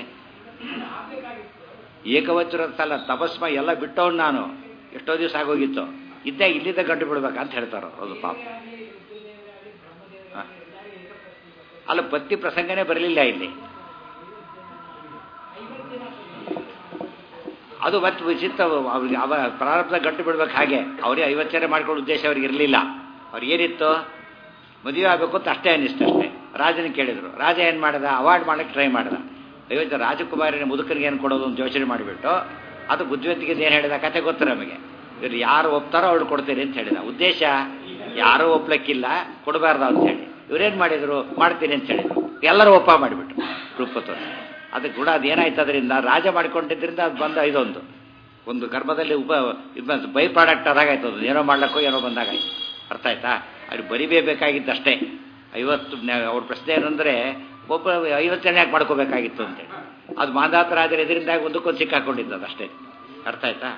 ಏಕವಚನ ಅಲ್ಲ ತಪಸ್ಮ ಎಲ್ಲ ಬಿಟ್ಟವನು ನಾನು ಎಷ್ಟೋ ದಿವಸ ಆಗೋಗಿತ್ತು ಇದ್ದಾಗ ಇಲ್ಲಿದ್ದ ಗಂಟು ಬಿಡ್ಬೇಕು ಅಂತ ಹೇಳ್ತಾರೋ ಅದು ಪಾಪ ಹ. ಅಲ್ಲ ಪತ್ತಿ ಪ್ರಸಂಗನೇ ಬರಲಿಲ್ಲ ಇಲ್ಲಿ ಅದು ಮತ್ತೆ ವಿಚಿತ್ರ ಅವ್ರಿಗೆ ಅವ ಪ್ರಾರಬ್ಧ ಗಂಟು ಬಿಡ್ಬೇಕು ಹಾಗೆ ಅವರೇ ಐವತ್ತನೇ ಮಾಡ್ಕೊಳ್ಳೋ ಉದ್ದೇಶ ಅವ್ರಿಗೆ ಇರಲಿಲ್ಲ ಅವ್ರಿಗೆ ಏನಿತ್ತು ಮದುವೆ ಆಗಬೇಕು ಅಂತ ಅಷ್ಟೇ ಅನ್ನಿಸ್ತು ಅಷ್ಟೇ ರಾಜನ ಕೇಳಿದ್ರು ರಾಜ ಏನು ಮಾಡಿದ ಅವಾರ್ಡ್ ಮಾಡಕ್ಕೆ ಟ್ರೈ ಮಾಡಿದ ಐವತ್ತು ರಾಜಕುಮಾರಿನ ಮುದುಕನಿಗೆ ಏನು ಕೊಡೋದು ಅಂತ ಯೋಚನೆ ಮಾಡಿಬಿಟ್ಟು ಅದು ಬುದ್ಧಿವಂತಿಗೆ ಏನು ಹೇಳಿದ ಕತೆ ಗೊತ್ತು ನಮಗೆ ಇವ್ರು ಯಾರು ಒಪ್ತಾರೋ ಅವ್ರು ಕೊಡ್ತೀರಿ ಅಂತ ಹೇಳಿದ ಉದ್ದೇಶ ಯಾರೂ ಒಪ್ಲಕ್ಕಿಲ್ಲ ಕೊಡಬಾರ್ದು ಅಂತ ಹೇಳಿ ಇವ್ರೇನು ಮಾಡಿದ್ರು ಮಾಡ್ತೀನಿ ಅಂತ ಹೇಳಿದ್ರು ಎಲ್ಲರೂ ಒಪ್ಪ ಮಾಡಿಬಿಟ್ರು ರೂಪ ತೋರಿಸಿ ಅದಕ್ಕೆ ಕೂಡ ಅದೇನಾಯ್ತು ಅದರಿಂದ ರಾಜ ಮಾಡಿಕೊಂಡಿದ್ದರಿಂದ ಅದು ಬಂದ ಇದೊಂದು ಒಂದು ಗರ್ಭದಲ್ಲಿ ಉಪ ಇದು ಬೈ ಪ್ರಾಡಕ್ಟ್ ಅದಾಗಾಯ್ತು ಅದು ಏನೋ ಮಾಡ್ಲಿಕ್ಕೋ ಏನೋ ಬಂದಾಗಾಯ್ತು ಅರ್ಥ ಆಯ್ತಾ ಅದು ಬರಿಬೇಕಾಗಿದ್ದಷ್ಟೇ ಐವತ್ತು ಅವ್ರ ಪ್ರಶ್ನೆ ಏನಂದರೆ ಒಬ್ಬ ಐವತ್ತನೇ ಯಾಕೆ ಮಾಡ್ಕೋಬೇಕಾಗಿತ್ತು ಅಂತೇಳಿ ಅದು ಮಾಂದಾತ ರಾಜರ ಎದುರಿಂದಾಗ ಒಂದಕ್ಕೊಂದು ಸಿಕ್ಕಾಕೊಂಡಿದ್ದು ಅದು ಅಷ್ಟೇ ಅರ್ಥ ಆಯ್ತಾ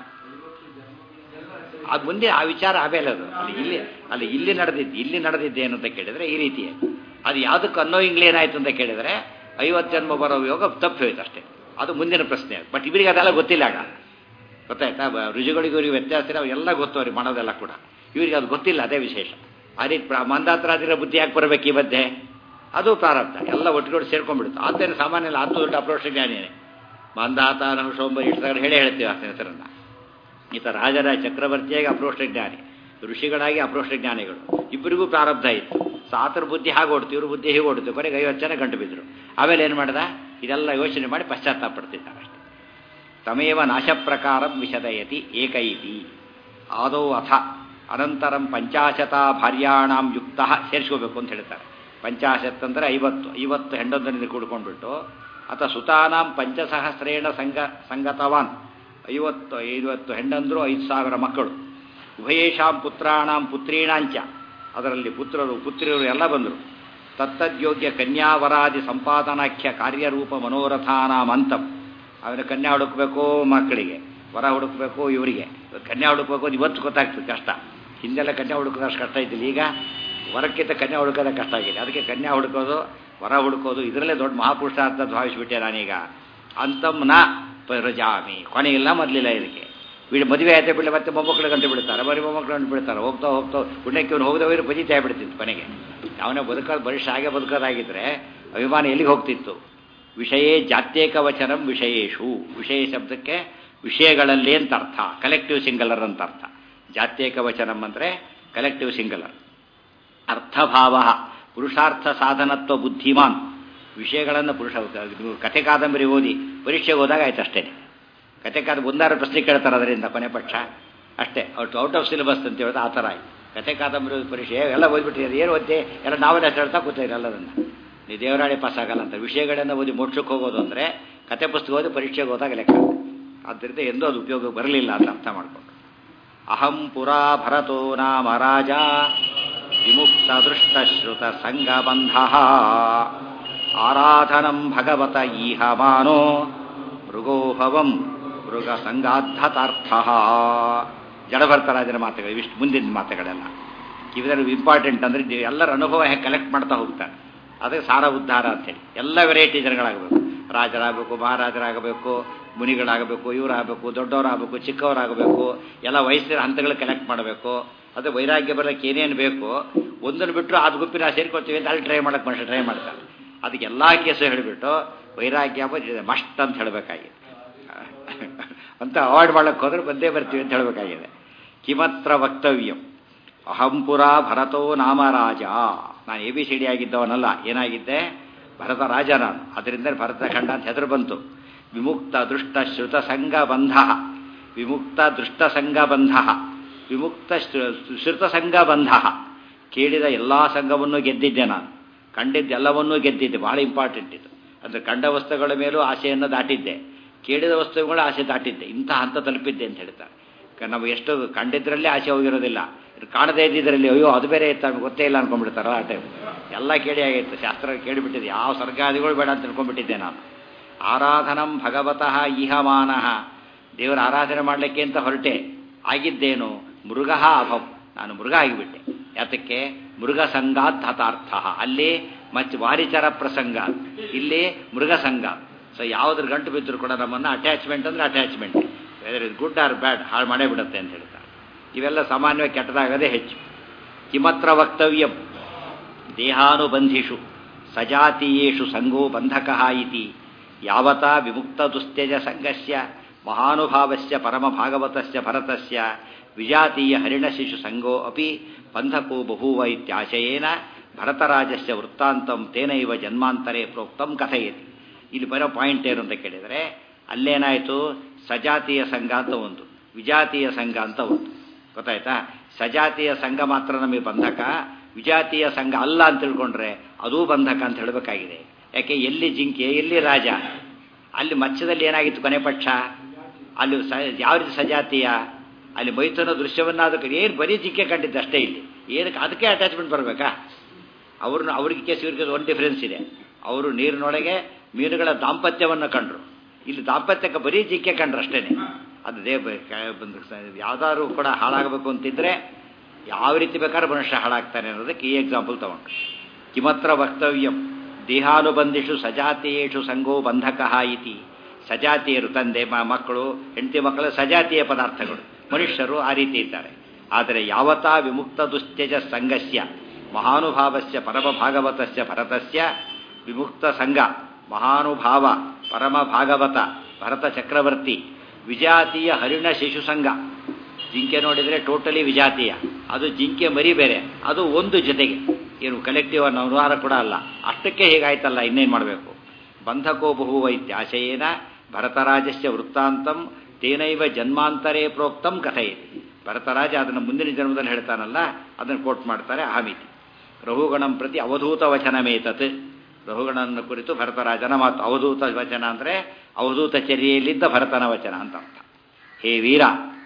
ಅದು ಮುಂದೆ ಆ ವಿಚಾರ ಆಮೇಲೆ ಅದು ಅಲ್ಲಿ ಇಲ್ಲಿ ಅಲ್ಲಿ ಇಲ್ಲಿ ನಡೆದಿದ್ದು ಇಲ್ಲಿ ನಡೆದಿದ್ದೇನು ಅಂತ ಕೇಳಿದರೆ ಈ ರೀತಿ ಅದು ಯಾವುದಕ್ಕೆ ಅನ್ನೋ ಏನಾಯ್ತು ಅಂತ ಕೇಳಿದರೆ ಐವತ್ತು ಜನ್ಮ ಬರೋ ಯೋಗ ತಪ್ಪು ಹೋಯ್ತು ಅಷ್ಟೇ ಅದು ಮುಂದಿನ ಪ್ರಶ್ನೆ ಬಟ್ ಇವರಿಗೆ ಅದೆಲ್ಲ ಗೊತ್ತಿಲ್ಲ ಆಗ ಗೊತ್ತಾಯ್ತಾ ಬ- ರುಜುಗಳಿಗೂ ಇವರಿಗೆ ವ್ಯತ್ಯಾಸ ಇಲ್ಲ ಅವೆಲ್ಲ ಗೊತ್ತು ಅವ್ರಿಗೆ ಮಾಡೋದೆಲ್ಲ ಕೂಡ ಇವರಿಗೆ ಅದು ಗೊತ್ತಿಲ್ಲ ಅದೇ ವಿಶೇಷ ಆ ರೀತಿ ಪ್ರ- ಮಂದಾತರಾದಿರ ಬುದ್ಧಿ ಯಾಕೆ ಬರಬೇಕು ಈ ಮಧ್ಯೆ ಅದು ಪ್ರಾರಬ್ಧ ಎಲ್ಲ ಒಟ್ಟಿಗೆ ಸೇರ್ಕೊಂಡ್ಬಿಡುತ್ತೆ ಆತೇನು ಸಾಮಾನ್ಯ ಅಲ್ಲ ಆತ ದೊಡ್ಡ ಅಪ್ರೋಷ ಜ್ಞಾನಿನೇ ಮಂದಾತ ನಹುಷೋಂಬ ಇಷ್ಟದಾಗ ಹೇಳೇ ಹೇಳ್ತೀವಿ ಆತನ ಹೆಸರನ್ನ ಈತ ರಾಜರ ಚಕ್ರವರ್ತಿಯಾಗಿ ಅಪ್ರೋಷ್ಟ ಜ್ಞಾನಿ ಋಷಿಗಳಾಗಿ ಅಪ್ರೋಷ್ಟ ಜ್ಞಾನಿಗಳು ಇಬ್ಬರಿಗೂ ಪ್ರಾರಬ್ಧ ಇತ್ತು ಸಾತರ ಬುದ್ಧಿ ಹಾಗೆ ಓಡ್ತು ಇವ್ರ ಬುದ್ಧಿ ಹೀಗೆ ಓಡ್ತು ಕೊನೆಗೆ ಐವತ್ತು ಜನ ಗಂಟು ಬಿದ್ದರು ಆಮೇಲೆ ಏನು ಮಾಡ್ದ ಇದೆಲ್ಲ ಯೋಚನೆ ಮಾಡಿ ಪಶ್ಚಾತ್ತಾಪ ಪಡ್ತಿದ್ದಾರೆ ಅಷ್ಟೇ ತಮೇವ ನಾಶಪ್ರಕಾರ ವಿಶದಯತಿ ಏಕೈತಿ ಆದೌ ಅಥ ಅನಂತರಂ ಪಂಚಾಶತ ಭಾರ್ಯಾಣಾಂ ಯುಕ್ತ ಸೇರಿಸ್ಕೋಬೇಕು ಅಂತ ಹೇಳ್ತಾರೆ ಪಂಚಾಶತ್ ಅಂದರೆ ಐವತ್ತು ಐವತ್ತು ಹೆಂಡೊಂದರಿಂದ ಕೂಡ್ಕೊಂಡ್ಬಿಟ್ಟು ಅಥ ಸುತಾನಾಂ ಪಂಚಸಹಸ್ರೇಣ ಸಂಗ ಸಂಗತವಾನ್ ಐವತ್ತು ಐವತ್ತು ಹೆಂಡಂದರು ಐದು ಸಾವಿರ ಮಕ್ಕಳು ಉಭಯೇಷಾಂ ಪುತ್ರಾಣಾಂ ಪುತ್ರೀಣಾಂಚ ಅದರಲ್ಲಿ ಪುತ್ರರು ಪುತ್ರಿಯರು ಎಲ್ಲ ಬಂದರು ತತ್ತದ್ಯೋಗ್ಯ ಕನ್ಯಾವರಾದಿ ಸಂಪಾದನಾಖ್ಯ ಕಾರ್ಯರೂಪ ಮನೋರಥಾನಾಂ ಅಂತಂ ಅವನ ಕನ್ಯಾ ಹುಡುಕ್ಬೇಕು ಮಕ್ಕಳಿಗೆ ವರ ಹುಡುಕ್ಬೇಕು ಇವರಿಗೆ ಕನ್ಯಾ ಹುಡುಕ್ಬೇಕು ಅದು ಇವತ್ತು ಗೊತ್ತಾಗ್ತದೆ ಕಷ್ಟ ಹಿಂದೆಲ್ಲ ಕನ್ಯಾ ಹುಡುಕೋದಷ್ಟು ಕಷ್ಟ ಇದ್ದಿಲ್ಲ ಈಗ ವರಕ್ಕಿಂತ ಕನ್ಯಾ ಹುಡುಕೋದೇ ಕಷ್ಟ ಆಗಿದೆ ಅದಕ್ಕೆ ಕನ್ಯಾ ಹುಡುಕೋದು ವರ ಹುಡುಕೋದು ಇದರಲ್ಲೇ ದೊಡ್ಡ ಮಹಾಪುರುಷ ಅಂತ ಭಾವಿಸ್ಬಿಟ್ಟೆ ನಾನೀಗ ಅಂತಂ ನ ಪ್ರಜಾಮಿ ಕೊನೆಯಿಲ್ಲ ಮೊದಲಿಲ್ಲ ಇದಕ್ಕೆ ಬಿಡಿ ಮದುವೆ ಆಯ್ತು ಬಿಡಲಿ ಮತ್ತೆ ಮೊಮ್ಮಕ್ಕಳು ಗಂಟು ಬಿಡ್ತಾರೆ ಬರೀ ಮೊಮ್ಮಕ್ಕಳು ಗಂಟು ಬಿಡ್ತಾರೆ ಹೋಗ್ತಾ ಹೋಗ್ತಾ ಪುಣ್ಯಕ್ಕೆ ಇವನು ಹೋಗದವರು ಬಜಿತಾ ಬಿಡ್ತಿತ್ತು ಕೊನೆಗೆ ಅವನೇ ಬದುಕೋದು ಬರೀ ಹಾಗೆ ಬದುಕೋದಾಗಿದ್ದರೆ ಅಭಿಮಾನ ಎಲ್ಲಿಗೆ ಹೋಗ್ತಿತ್ತು ವಿಷಯೇ ಜಾತ್ಯೇಕ ವಚನಂ ವಿಷಯೇಶು ವಿಷಯ ಶಬ್ದಕ್ಕೆ ವಿಷಯಗಳಲ್ಲಿ ಅಂತ ಅರ್ಥ ಕಲೆಕ್ಟಿವ್ ಸಿಂಗಲರ್ ಅಂತ ಅರ್ಥ ಜಾತ್ಯೇಕ ವಚನಂ ಅಂದರೆ ಕಲೆಕ್ಟಿವ್ ಸಿಂಗಲರ್ ಅರ್ಥಭಾವ ಪುರುಷಾರ್ಥ ಸಾಧನತ್ವ ಬುದ್ಧಿಮಾನ್ ವಿಷಯಗಳನ್ನು ಪುರುಷ ಇದು ಕಥೆ ಕಾದಂಬರಿ ಓದಿ ಪರೀಕ್ಷೆಗೆ ಹೋದಾಗ ಆಯ್ತು ಅಷ್ಟೇ ಕಥೆ ಕಾದ ಒಂದಾರು ಪ್ರಶ್ನೆ ಕೇಳ್ತಾರೆ ಅದರಿಂದ ಕೊನೆ ಪಕ್ಷ ಅಷ್ಟೇ ಔಟ್ ಔಟ್ ಆಫ್ ಸಿಲೆಬಸ್ ಅಂತ ಹೇಳಿದ್ರೆ ಆ ಥರ ಆಯ್ತು ಕಥೆ ಕಾದಂಬರಿ ಓದಿ ಪರೀಕ್ಷೆ ಎಲ್ಲ ಓದ್ಬಿಟ್ಟಿದ್ದಾರೆ ಏನು ಓದ್ತೆ ಎಲ್ಲ ನಾವೆಲ್ಲ ಹೇಳ್ತಾ ಕೂತಿರಿ ಎಲ್ಲದನ್ನು ನೀವು ದೇವರಾಳಿ ಪಾಸ್ ಆಗಲ್ಲ ಅಂತ ವಿಷಯಗಳನ್ನು ಓದಿ ಮೋಕ್ಷಕ್ಕೆ ಹೋಗೋದು ಅಂದರೆ ಕತೆ ಪುಸ್ತಕ ಓದಿ ಪರೀಕ್ಷೆಗೆ ಹೋದಾಗ ಲೆಕ್ಕ ಆದ್ದರಿಂದ ಎಂದೂ ಅದು ಉಪಯೋಗ ಬರಲಿಲ್ಲ ಅಂತ ಅರ್ಥ ಮಾಡಿಕೊಂಡು ಅಹಂ ಪುರಾ ಭರತೋ ನಾಮ ರಾಜ ವಿಮುಕ್ತ ದೃಷ್ಟಶ್ರುತ ಸಂಗಬಂಧ ಆರಾಧನಂ ಭಗವತ ಈಹ ಮಾನೋ ಮೃಗೋಭವಂ ಮೃಗ ಸಂಗಾಧತಾರ್ಥ ಜಡಭರ್ತರಾಜನ ಮಾತುಗಳು ಇವಿಷ್ಟು ಮುಂದಿನ ಮಾತುಗಳೆಲ್ಲ ಇವೆಲ್ಲರೂ ಇಂಪಾರ್ಟೆಂಟ್ ಅಂದರೆ ನೀವು ಎಲ್ಲರ ಅನುಭವ ಹೇಗೆ ಕಲೆಕ್ಟ್ ಮಾಡ್ತಾ ಹೋಗ್ತಾರೆ ಅದಕ್ಕೆ ಸಾರ ಉದ್ಧಾರ ಅಂತೇಳಿ ಎಲ್ಲ ವೆರೈಟಿ ಜನಗಳಾಗಬೇಕು ರಾಜರಾಗಬೇಕು ಮಹಾರಾಜರಾಗಬೇಕು ಮುನಿಗಳಾಗಬೇಕು ಇವರಾಗಬೇಕು ದೊಡ್ಡವರಾಗಬೇಕು ಚಿಕ್ಕವರಾಗಬೇಕು ಎಲ್ಲ ವಯಸ್ಸಿನ ಹಂತಗಳು ಕಲೆಕ್ಟ್ ಮಾಡಬೇಕು ಅದು ವೈರಾಗ್ಯ ಬರಲಿಕ್ಕೆ ಏನೇನು ಬೇಕು ಒಂದನ್ನು ಬಿಟ್ಟರು ಅದು ಗುಂಪಿನ ಸೇರ್ಕೊಳ್ತೀವಿ ಅಂತ ಅಲ್ಲಿ ಟ್ರೈ ಮಾಡಕ್ಕೆ ಮನುಷ್ಯ ಟ್ರೈ ಮಾಡ್ತಾರೆ ಅದಕ್ಕೆ ಎಲ್ಲ ಕೇಸು ಹೇಳಿಬಿಟ್ಟು ವೈರಾಗ್ಯ ಮಸ್ಟ್ ಅಂತ ಹೇಳಬೇಕಾಗಿದೆ ಅಂತ ಅವಾಯ್ಡ್ ಮಾಡಕ್ಕೆ ಹೋದ್ರೆ ಬಂದೇ ಬರ್ತೀವಿ ಅಂತ ಹೇಳಬೇಕಾಗಿದೆ ಕಿಮತ್ರ ವಕ್ತವ್ಯಂ ಅಹಂಪುರ ಭರತೋ ನಾಮ ರಾಜ ನಾನು ಎ ಬಿ ಸಿ ಡಿ ಆಗಿದ್ದವನಲ್ಲ ಏನಾಗಿದ್ದೆ ಭರತ ರಾಜ ನಾನು ಅದರಿಂದ ಭರತ ಖಂಡ ಅಂತ ಹೆಸರು ಬಂತು ವಿಮುಕ್ತ ದೃಷ್ಟ ಶ್ರುತ ಸಂಘ ಬಂಧ ವಿಮುಕ್ತ ದೃಷ್ಟ ಸಂಘ ಬಂಧ ವಿಮುಕ್ತ ಶ್ರುತ ಸಂಘ ಬಂಧ ಕೇಳಿದ ಎಲ್ಲ ಸಂಘವನ್ನು ಗೆದ್ದಿದ್ದೆ ನಾನು ಕಂಡಿದ್ದೆಲ್ಲವನ್ನೂ ಗೆದ್ದಿದ್ದೆ ಬಹಳ ಇಂಪಾರ್ಟೆಂಟ್ ಇದು ಅಂದರೆ ಕಂಡ ವಸ್ತುಗಳ ಮೇಲೂ ಆಸೆಯನ್ನು ದಾಟಿದ್ದೆ ಕೇಳಿದ ವಸ್ತುಗಳ ಆಸೆ ದಾಟಿದ್ದೆ ಇಂಥ ಹಂತ ತಲುಪಿದ್ದೆ ಅಂತ ಹೇಳ್ತಾರೆ ನಾವು ಎಷ್ಟು ಕಂಡಿದ್ರಲ್ಲೇ ಆಸೆ ಹೋಗಿರೋದಿಲ್ಲ ಕಾಣದೇ ಇದ್ದಿದ್ರಲ್ಲಿ ಅಯ್ಯೋ ಅದು ಬೇರೆ ಇತ್ತು ನಮ್ಗೆ ಗೊತ್ತೇ ಇಲ್ಲ ಅನ್ಕೊಂಡ್ಬಿಡ್ತಾರ ಆ ಟೈಮ್ ಎಲ್ಲ ಕೇಳಿ ಆಗಿತ್ತು ಶಾಸ್ತ್ರ ಕೇಳಿಬಿಟ್ಟಿದ್ದೆ ಯಾವ ಸರ್ಗಾದಿಗಳು ಬೇಡ ಅಂತ ತಿಳ್ಕೊಂಡ್ಬಿಟ್ಟಿದ್ದೆ ನಾನು ಆರಾಧನಂ ಭಗವತಃ ಇಹಮಾನಃ ದೇವರ ಆರಾಧನೆ ಮಾಡಲಿಕ್ಕೆ ಅಂತ ಹೊರಟೆ ಆಗಿದ್ದೇನು ಮೃಗ ಅಭವ್ ನಾನು ಮೃಗ ಆಗಿಬಿಟ್ಟೆ ಯಾತಕ್ಕೆ ಮೃಗ ಸಂಗಾತ್ ಹತಾರ್ಥ ಅಲ್ಲಿ ಮಚ್ಚ ವಾರಿಚರ ಪ್ರಸಂಗ ಇಲ್ಲಿ ಮೃಗ ಸಂಘ ಸೊ ಯಾವುದ್ರ ಗಂಟು ಬಿದ್ದರೂ ಕೂಡ ನಮ್ಮನ್ನು ಅಟ್ಯಾಚ್ಮೆಂಟ್ ಅಂದರೆ attachment whether is good or bad ಹಾಳು ಮಾಡೇ ಬಿಡುತ್ತೆ ಅಂತ ಹೇಳ್ತಾರೆ ಇವೆಲ್ಲ ಸಾಮಾನ್ಯವಾಗಿ ಕೆಟ್ಟದಾಗದೇ ಹೆಚ್ಚು ಕಿಮತ್ರ ವಕ್ತವ್ಯಂ ದೇಹಾನುಬಂಧಿಷು ಸಜಾತೀಯೇಷು ಸಂಗೋ ಬಂಧಕಃ ಇತಿ ಯಾವತಾ ವಿಮುಕ್ತ ದುಸ್ತ್ಯಜ ಸಂಘಸ್ಯ ಮಹಾನುಭಾವಸ್ಯ ಪರಮಭಾಗವತಸ್ಯ ಭರತಸ್ಯ ವಿಜಾತೀಯ ಹರಿಣಶಿಶು ಸಂಗೋ ಅಪಿ ಬಂಧಕೋ ಬಭೂವ ಇತ್ಯಾಶಯೇನ ಭರತರಾಜಸ್ಯ ವೃತ್ತಾಂತಂ ತೇನೈವ ಜನ್ಮಾಂತರೇ ಪ್ರೋಕ್ತಂ ಕಥಯತಿ ಇಲ್ಲಿ ಬರೋ ಪಾಯಿಂಟ್ ಏನು ಅಂತ ಕೇಳಿದರೆ ಅಲ್ಲೇನಾಯಿತು ಸಜಾತೀಯ ಸಂಘ ಅಂತ ಒಂದು ವಿಜಾತೀಯ ಸಂಘ ಅಂತ ಒಂದು ಗೊತ್ತಾಯ್ತಾ ಸಜಾತೀಯ ಸಂಘ ಮಾತ್ರ ನಮಗೆ ಬಂಧಕ ವಿಜಾತೀಯ ಸಂಘ ಅಲ್ಲ ಅಂತ ತಿಳ್ಕೊಂಡ್ರೆ ಅದೂ ಬಂಧಕ ಅಂತ ಹೇಳಬೇಕಾಗಿದೆ ಯಾಕೆ ಎಲ್ಲಿ ಜಿಂಕೆ ಎಲ್ಲಿ ರಾಜ ಅಲ್ಲಿ ಮತ್ಸ್ಯದಲ್ಲಿ ಏನಾಗಿತ್ತು ಕೊನೆ ಪಕ್ಷ ಅಲ್ಲಿ ಸ ಯಾವ ರೀತಿ ಸಜಾತೀಯ ಅಲ್ಲಿ ಮೈಥುನ ದೃಶ್ಯವನ್ನ ಅದಕ್ಕೆ ಏನು ಬರೀ ಜಿಂಕೆ ಕಂಡಿದ್ದು ಅಷ್ಟೇ ಇಲ್ಲಿ ಏನಕ್ಕೆ ಅದಕ್ಕೆ ಅಟ್ಯಾಚ್ಮೆಂಟ್ ಬರಬೇಕಾ ಅವ್ರನ್ನ ಅವ್ರಿಗೆ ಕೇಸ್ ಇವ್ರಿಗೆ ಒಂದು ಡಿಫ್ರೆನ್ಸ್ ಇದೆ ಅವರು ನೀರಿನೊಳಗೆ ಮೀನುಗಳ ದಾಂಪತ್ಯವನ್ನು ಕಂಡ್ರು ಇಲ್ಲಿ ದಾಂಪತ್ಯಕ್ಕೆ ಬರೀ ಜಿಂಕೆ ಕಂಡ್ರು ಅಷ್ಟೇ ಅದು ದೇ ಯಾವ್ದಾದ್ರು ಕೂಡ ಹಾಳಾಗಬೇಕು ಅಂತಿದ್ರೆ ಯಾವ ರೀತಿ ಬೇಕಾದ್ರೆ ಮನುಷ್ಯ ಹಾಳಾಗ್ತಾನೆ ಅನ್ನೋದಕ್ಕೆ ಈ ಎಕ್ಸಾಂಪಲ್ ತಗೊಂಡು ಕಿಮತ್ರ ವಕ್ತವ್ಯಂ ದೇಹಾನುಬಂಧಿಷು ಸಜಾತಿಯೇಷು ಸಂಗೋ ಬಂಧಕಃ ಇತಿ ಸಜಾತಿಯರು ತಂದೆ ಮಕ್ಕಳು ಹೆಂಡತಿ ಮಕ್ಕಳು ಸಜಾತಿಯ ಪದಾರ್ಥಗಳು ಮನುಷ್ಯರು ಆ ರೀತಿ ಇದ್ದಾರೆ ಆದರೆ ಯಾವತಾ ವಿಮುಕ್ತ ದುಶ್ಚಜ ಸಂಘಸ್ಯ ಮಹಾನುಭಾವಸ್ಯ ಪರಮ ಭಾಗವತಸ್ಯ ಭರತಸ್ಯ ವಿಮುಕ್ತ ಸಂಘ ಮಹಾನುಭಾವ ಪರಮ ಭಾಗವತ ಭರತ ಚಕ್ರವರ್ತಿ ವಿಜಾತೀಯ ಹರಿಣ ಶಿಶು ಸಂಘ ಜಿಂಕೆ ನೋಡಿದರೆ ಟೋಟಲಿ ವಿಜಾತೀಯ ಅದು ಜಿಂಕೆ ಮರಿ ಬೇರೆ ಅದು ಒಂದು ಜೊತೆಗೆ ಏನು ಕಲೆಕ್ಟಿವ್ ಅನ್ನೋ ಅನುಹಾರ ಕೂಡ ಅಲ್ಲ ಅಷ್ಟಕ್ಕೆ ಹೀಗಾಯ್ತಲ್ಲ ಇನ್ನೇನು ಮಾಡಬೇಕು ಬಂಧಕೋ ಬಹುವ ಇತ್ಯಾಶಯೇನ ಭರತರಾಜಸ್ಯ ವೃತ್ತಾಂತಂ ತೇನೈವ ಜನ್ಮಾಂತರೇ ಪ್ರೋಕ್ತಂ ಕಥೆಯಿದೆ ಭರತರಾಜ ಅದನ್ನು ಮುಂದಿನ ಜನ್ಮದಲ್ಲಿ ಹೇಳ್ತಾನಲ್ಲ ಅದನ್ನು ಕೋಟ್ ಮಾಡ್ತಾರೆ ಅಹಮಿತಿ ರಹುಗಣಂ ಪ್ರತಿ ಅವಧೂತ ವಚನಮೇತತ್ ರಹುಗಣನ ಕುರಿತು ಭರತರಾಜನ ಮಾತು ಅವಧೂತ ವಚನ ಅಂದರೆ ಅವಧೂತ ಚರ್ಯೆಯಲ್ಲಿದ್ದ ಭರತನ ವಚನ ಅಂತ ಅರ್ಥ ಹೇ ವೀರ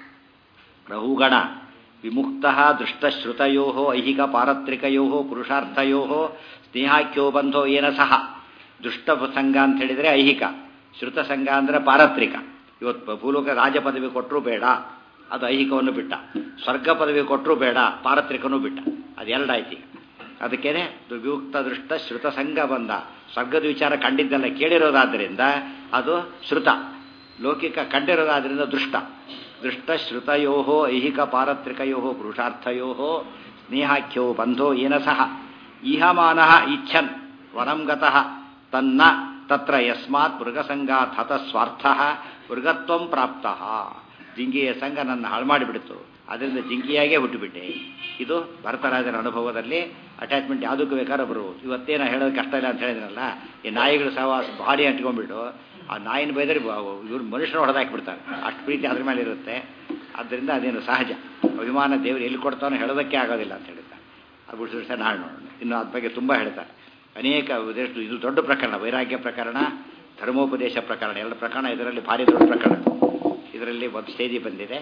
ರಹುಗಣ ವಿಮುಕ್ತ ದೃಷ್ಟಶ್ರುತಯೋ ಐಹಿಕ ಪಾರತ್ರಿಕಯೋ ಪುರುಷಾರ್ಥಯೋ ಸ್ನೇಹಾಖ್ಯೋ ಬಂಧೋ ಏನ ಸಹ ದುಷ್ಟ ಸಂಘ ಅಂತ ಹೇಳಿದರೆ ಐಹಿಕ ಶ್ರುತ ಸಂಘ ಅಂದರೆ ಪಾರತ್ರಿಕ ಇವತ್ತು ಭೂಲೋಕ ರಾಜ ಪದವಿ ಕೊಟ್ಟರು ಬೇಡ ಅದು ಐಹಿಕವನ್ನು ಬಿಟ್ಟ ಸ್ವರ್ಗ ಪದವಿ ಕೊಟ್ಟರು ಬೇಡ ಪಾರತ್ರಿಕನೂ ಬಿಟ್ಟ ಅದೆರಡಾಯ್ತು ಈಗ ಅದಕ್ಕೇನೆ ವಿಮುಕ್ತ ದೃಷ್ಟ ಶ್ರುತ ಸಂಘ ಬಂದ ಸ್ವರ್ಗದ ವಿಚಾರ ಕಂಡಿದ್ದಲ್ಲ ಕೇಳಿರೋದಾದ್ದರಿಂದ ಅದು ಶ್ರುತ ಲೌಕಿಕ ಕಂಡಿರೋದಾದ್ರಿಂದ ದೃಷ್ಟ ದೃಷ್ಟ ಶ್ರುತಯೋ ಐಹಿಕ ಪಾರತ್ರಿಕಯೋ ಪುರುಷಾರ್ಥಯೋ ಸ್ನೇಹಾಖ್ಯೋ ಬಂಧೋ ಏನ ಸಹ ಈಹಮಾನ ಇಚ್ಛನ್ ವರಂ ಗತಃ ತನ್ನ ತತ್ರ ಯಸ್ಮಾತ್ ಮೃಗಸಂಗಾತ್ ಹತ ಸ್ವಾರ್ಥ ಮೃಗತ್ವಂ ಪ್ರಾಪ್ತ ಜಿಂಗಿಯ ಸಂಘ ನನ್ನ ಹಾಳು ಮಾಡಿಬಿಡ್ತು ಅದರಿಂದ ಜಿಂಕಿಯಾಗೇ ಹುಟ್ಟುಬಿಟ್ಟೆ ಇದು ಭರತರಾಜನ ಅನುಭವದಲ್ಲಿ ಅಟ್ಯಾಚ್ಮೆಂಟ್ ಯಾವುದಕ್ಕೂ ಬೇಕಾದ್ರೆ ಬರ್ಬೋದು ಇವತ್ತೇನೋ ಹೇಳೋದು ಕಷ್ಟ ಇಲ್ಲ ಅಂತ ಹೇಳಿದ್ರಲ್ಲ ಈ ನಾಯಿಗಳು ಸಹವಾಸ ಭಾರಿ ಅಂಟ್ಕೊಂಡ್ಬಿಟ್ಟು ಆ ನಾಯಿನ ಬೈದರೆ ಇವ್ರು ಮನುಷ್ಯನ ಹೊಡೆದಾಕ್ಬಿಡ್ತಾರೆ ಅಷ್ಟು ಪ್ರೀತಿ ಅದ್ರ ಮೇಲೆ ಇರುತ್ತೆ ಆದ್ದರಿಂದ ಅದೇನು ಸಹಜ ಅಭಿಮಾನ ದೇವರು ಎಲ್ಲಿ ಕೊಡ್ತಾನೋ ಹೇಳೋದಕ್ಕೆ ಆಗೋದಿಲ್ಲ ಅಂತ ಹೇಳ್ತಾರೆ ಅದು ಬಿಡಿಸಿ ನಾಳೆ ನೋಡೋಣ ಇನ್ನು ಅದ್ರ ಬಗ್ಗೆ ತುಂಬ ಹೇಳ್ತಾರೆ ಅನೇಕ ಇದು ದೊಡ್ಡ ಪ್ರಕರಣ ವೈರಾಗ್ಯ ಪ್ರಕರಣ ಧರ್ಮೋಪದೇಶ ಪ್ರಕರಣ ಎರಡು ಪ್ರಕರಣ ಇದರಲ್ಲಿ ಭಾರಿ ದೊಡ್ಡ ಪ್ರಕರಣ ಇದರಲ್ಲಿ ಒಂದು ಸ್ಟೇಜಿ ಬಂದಿದೆ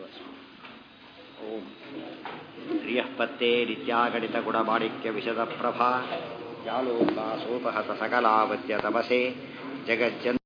ಓಂ ಪ್ರಿಯ ಪತ್ತೆ ನಿತ್ಯಾಗಣಿತ ಗುಣಮಾಣಿಕ್ಯ ವಿಶದ ಪ್ರಭಾ ಜಾಲೋಕ ಸೋಪಹತ ಸಕಲಾವತ್ಯ ತಪಸೆ ಜಗಜ್ಜನ್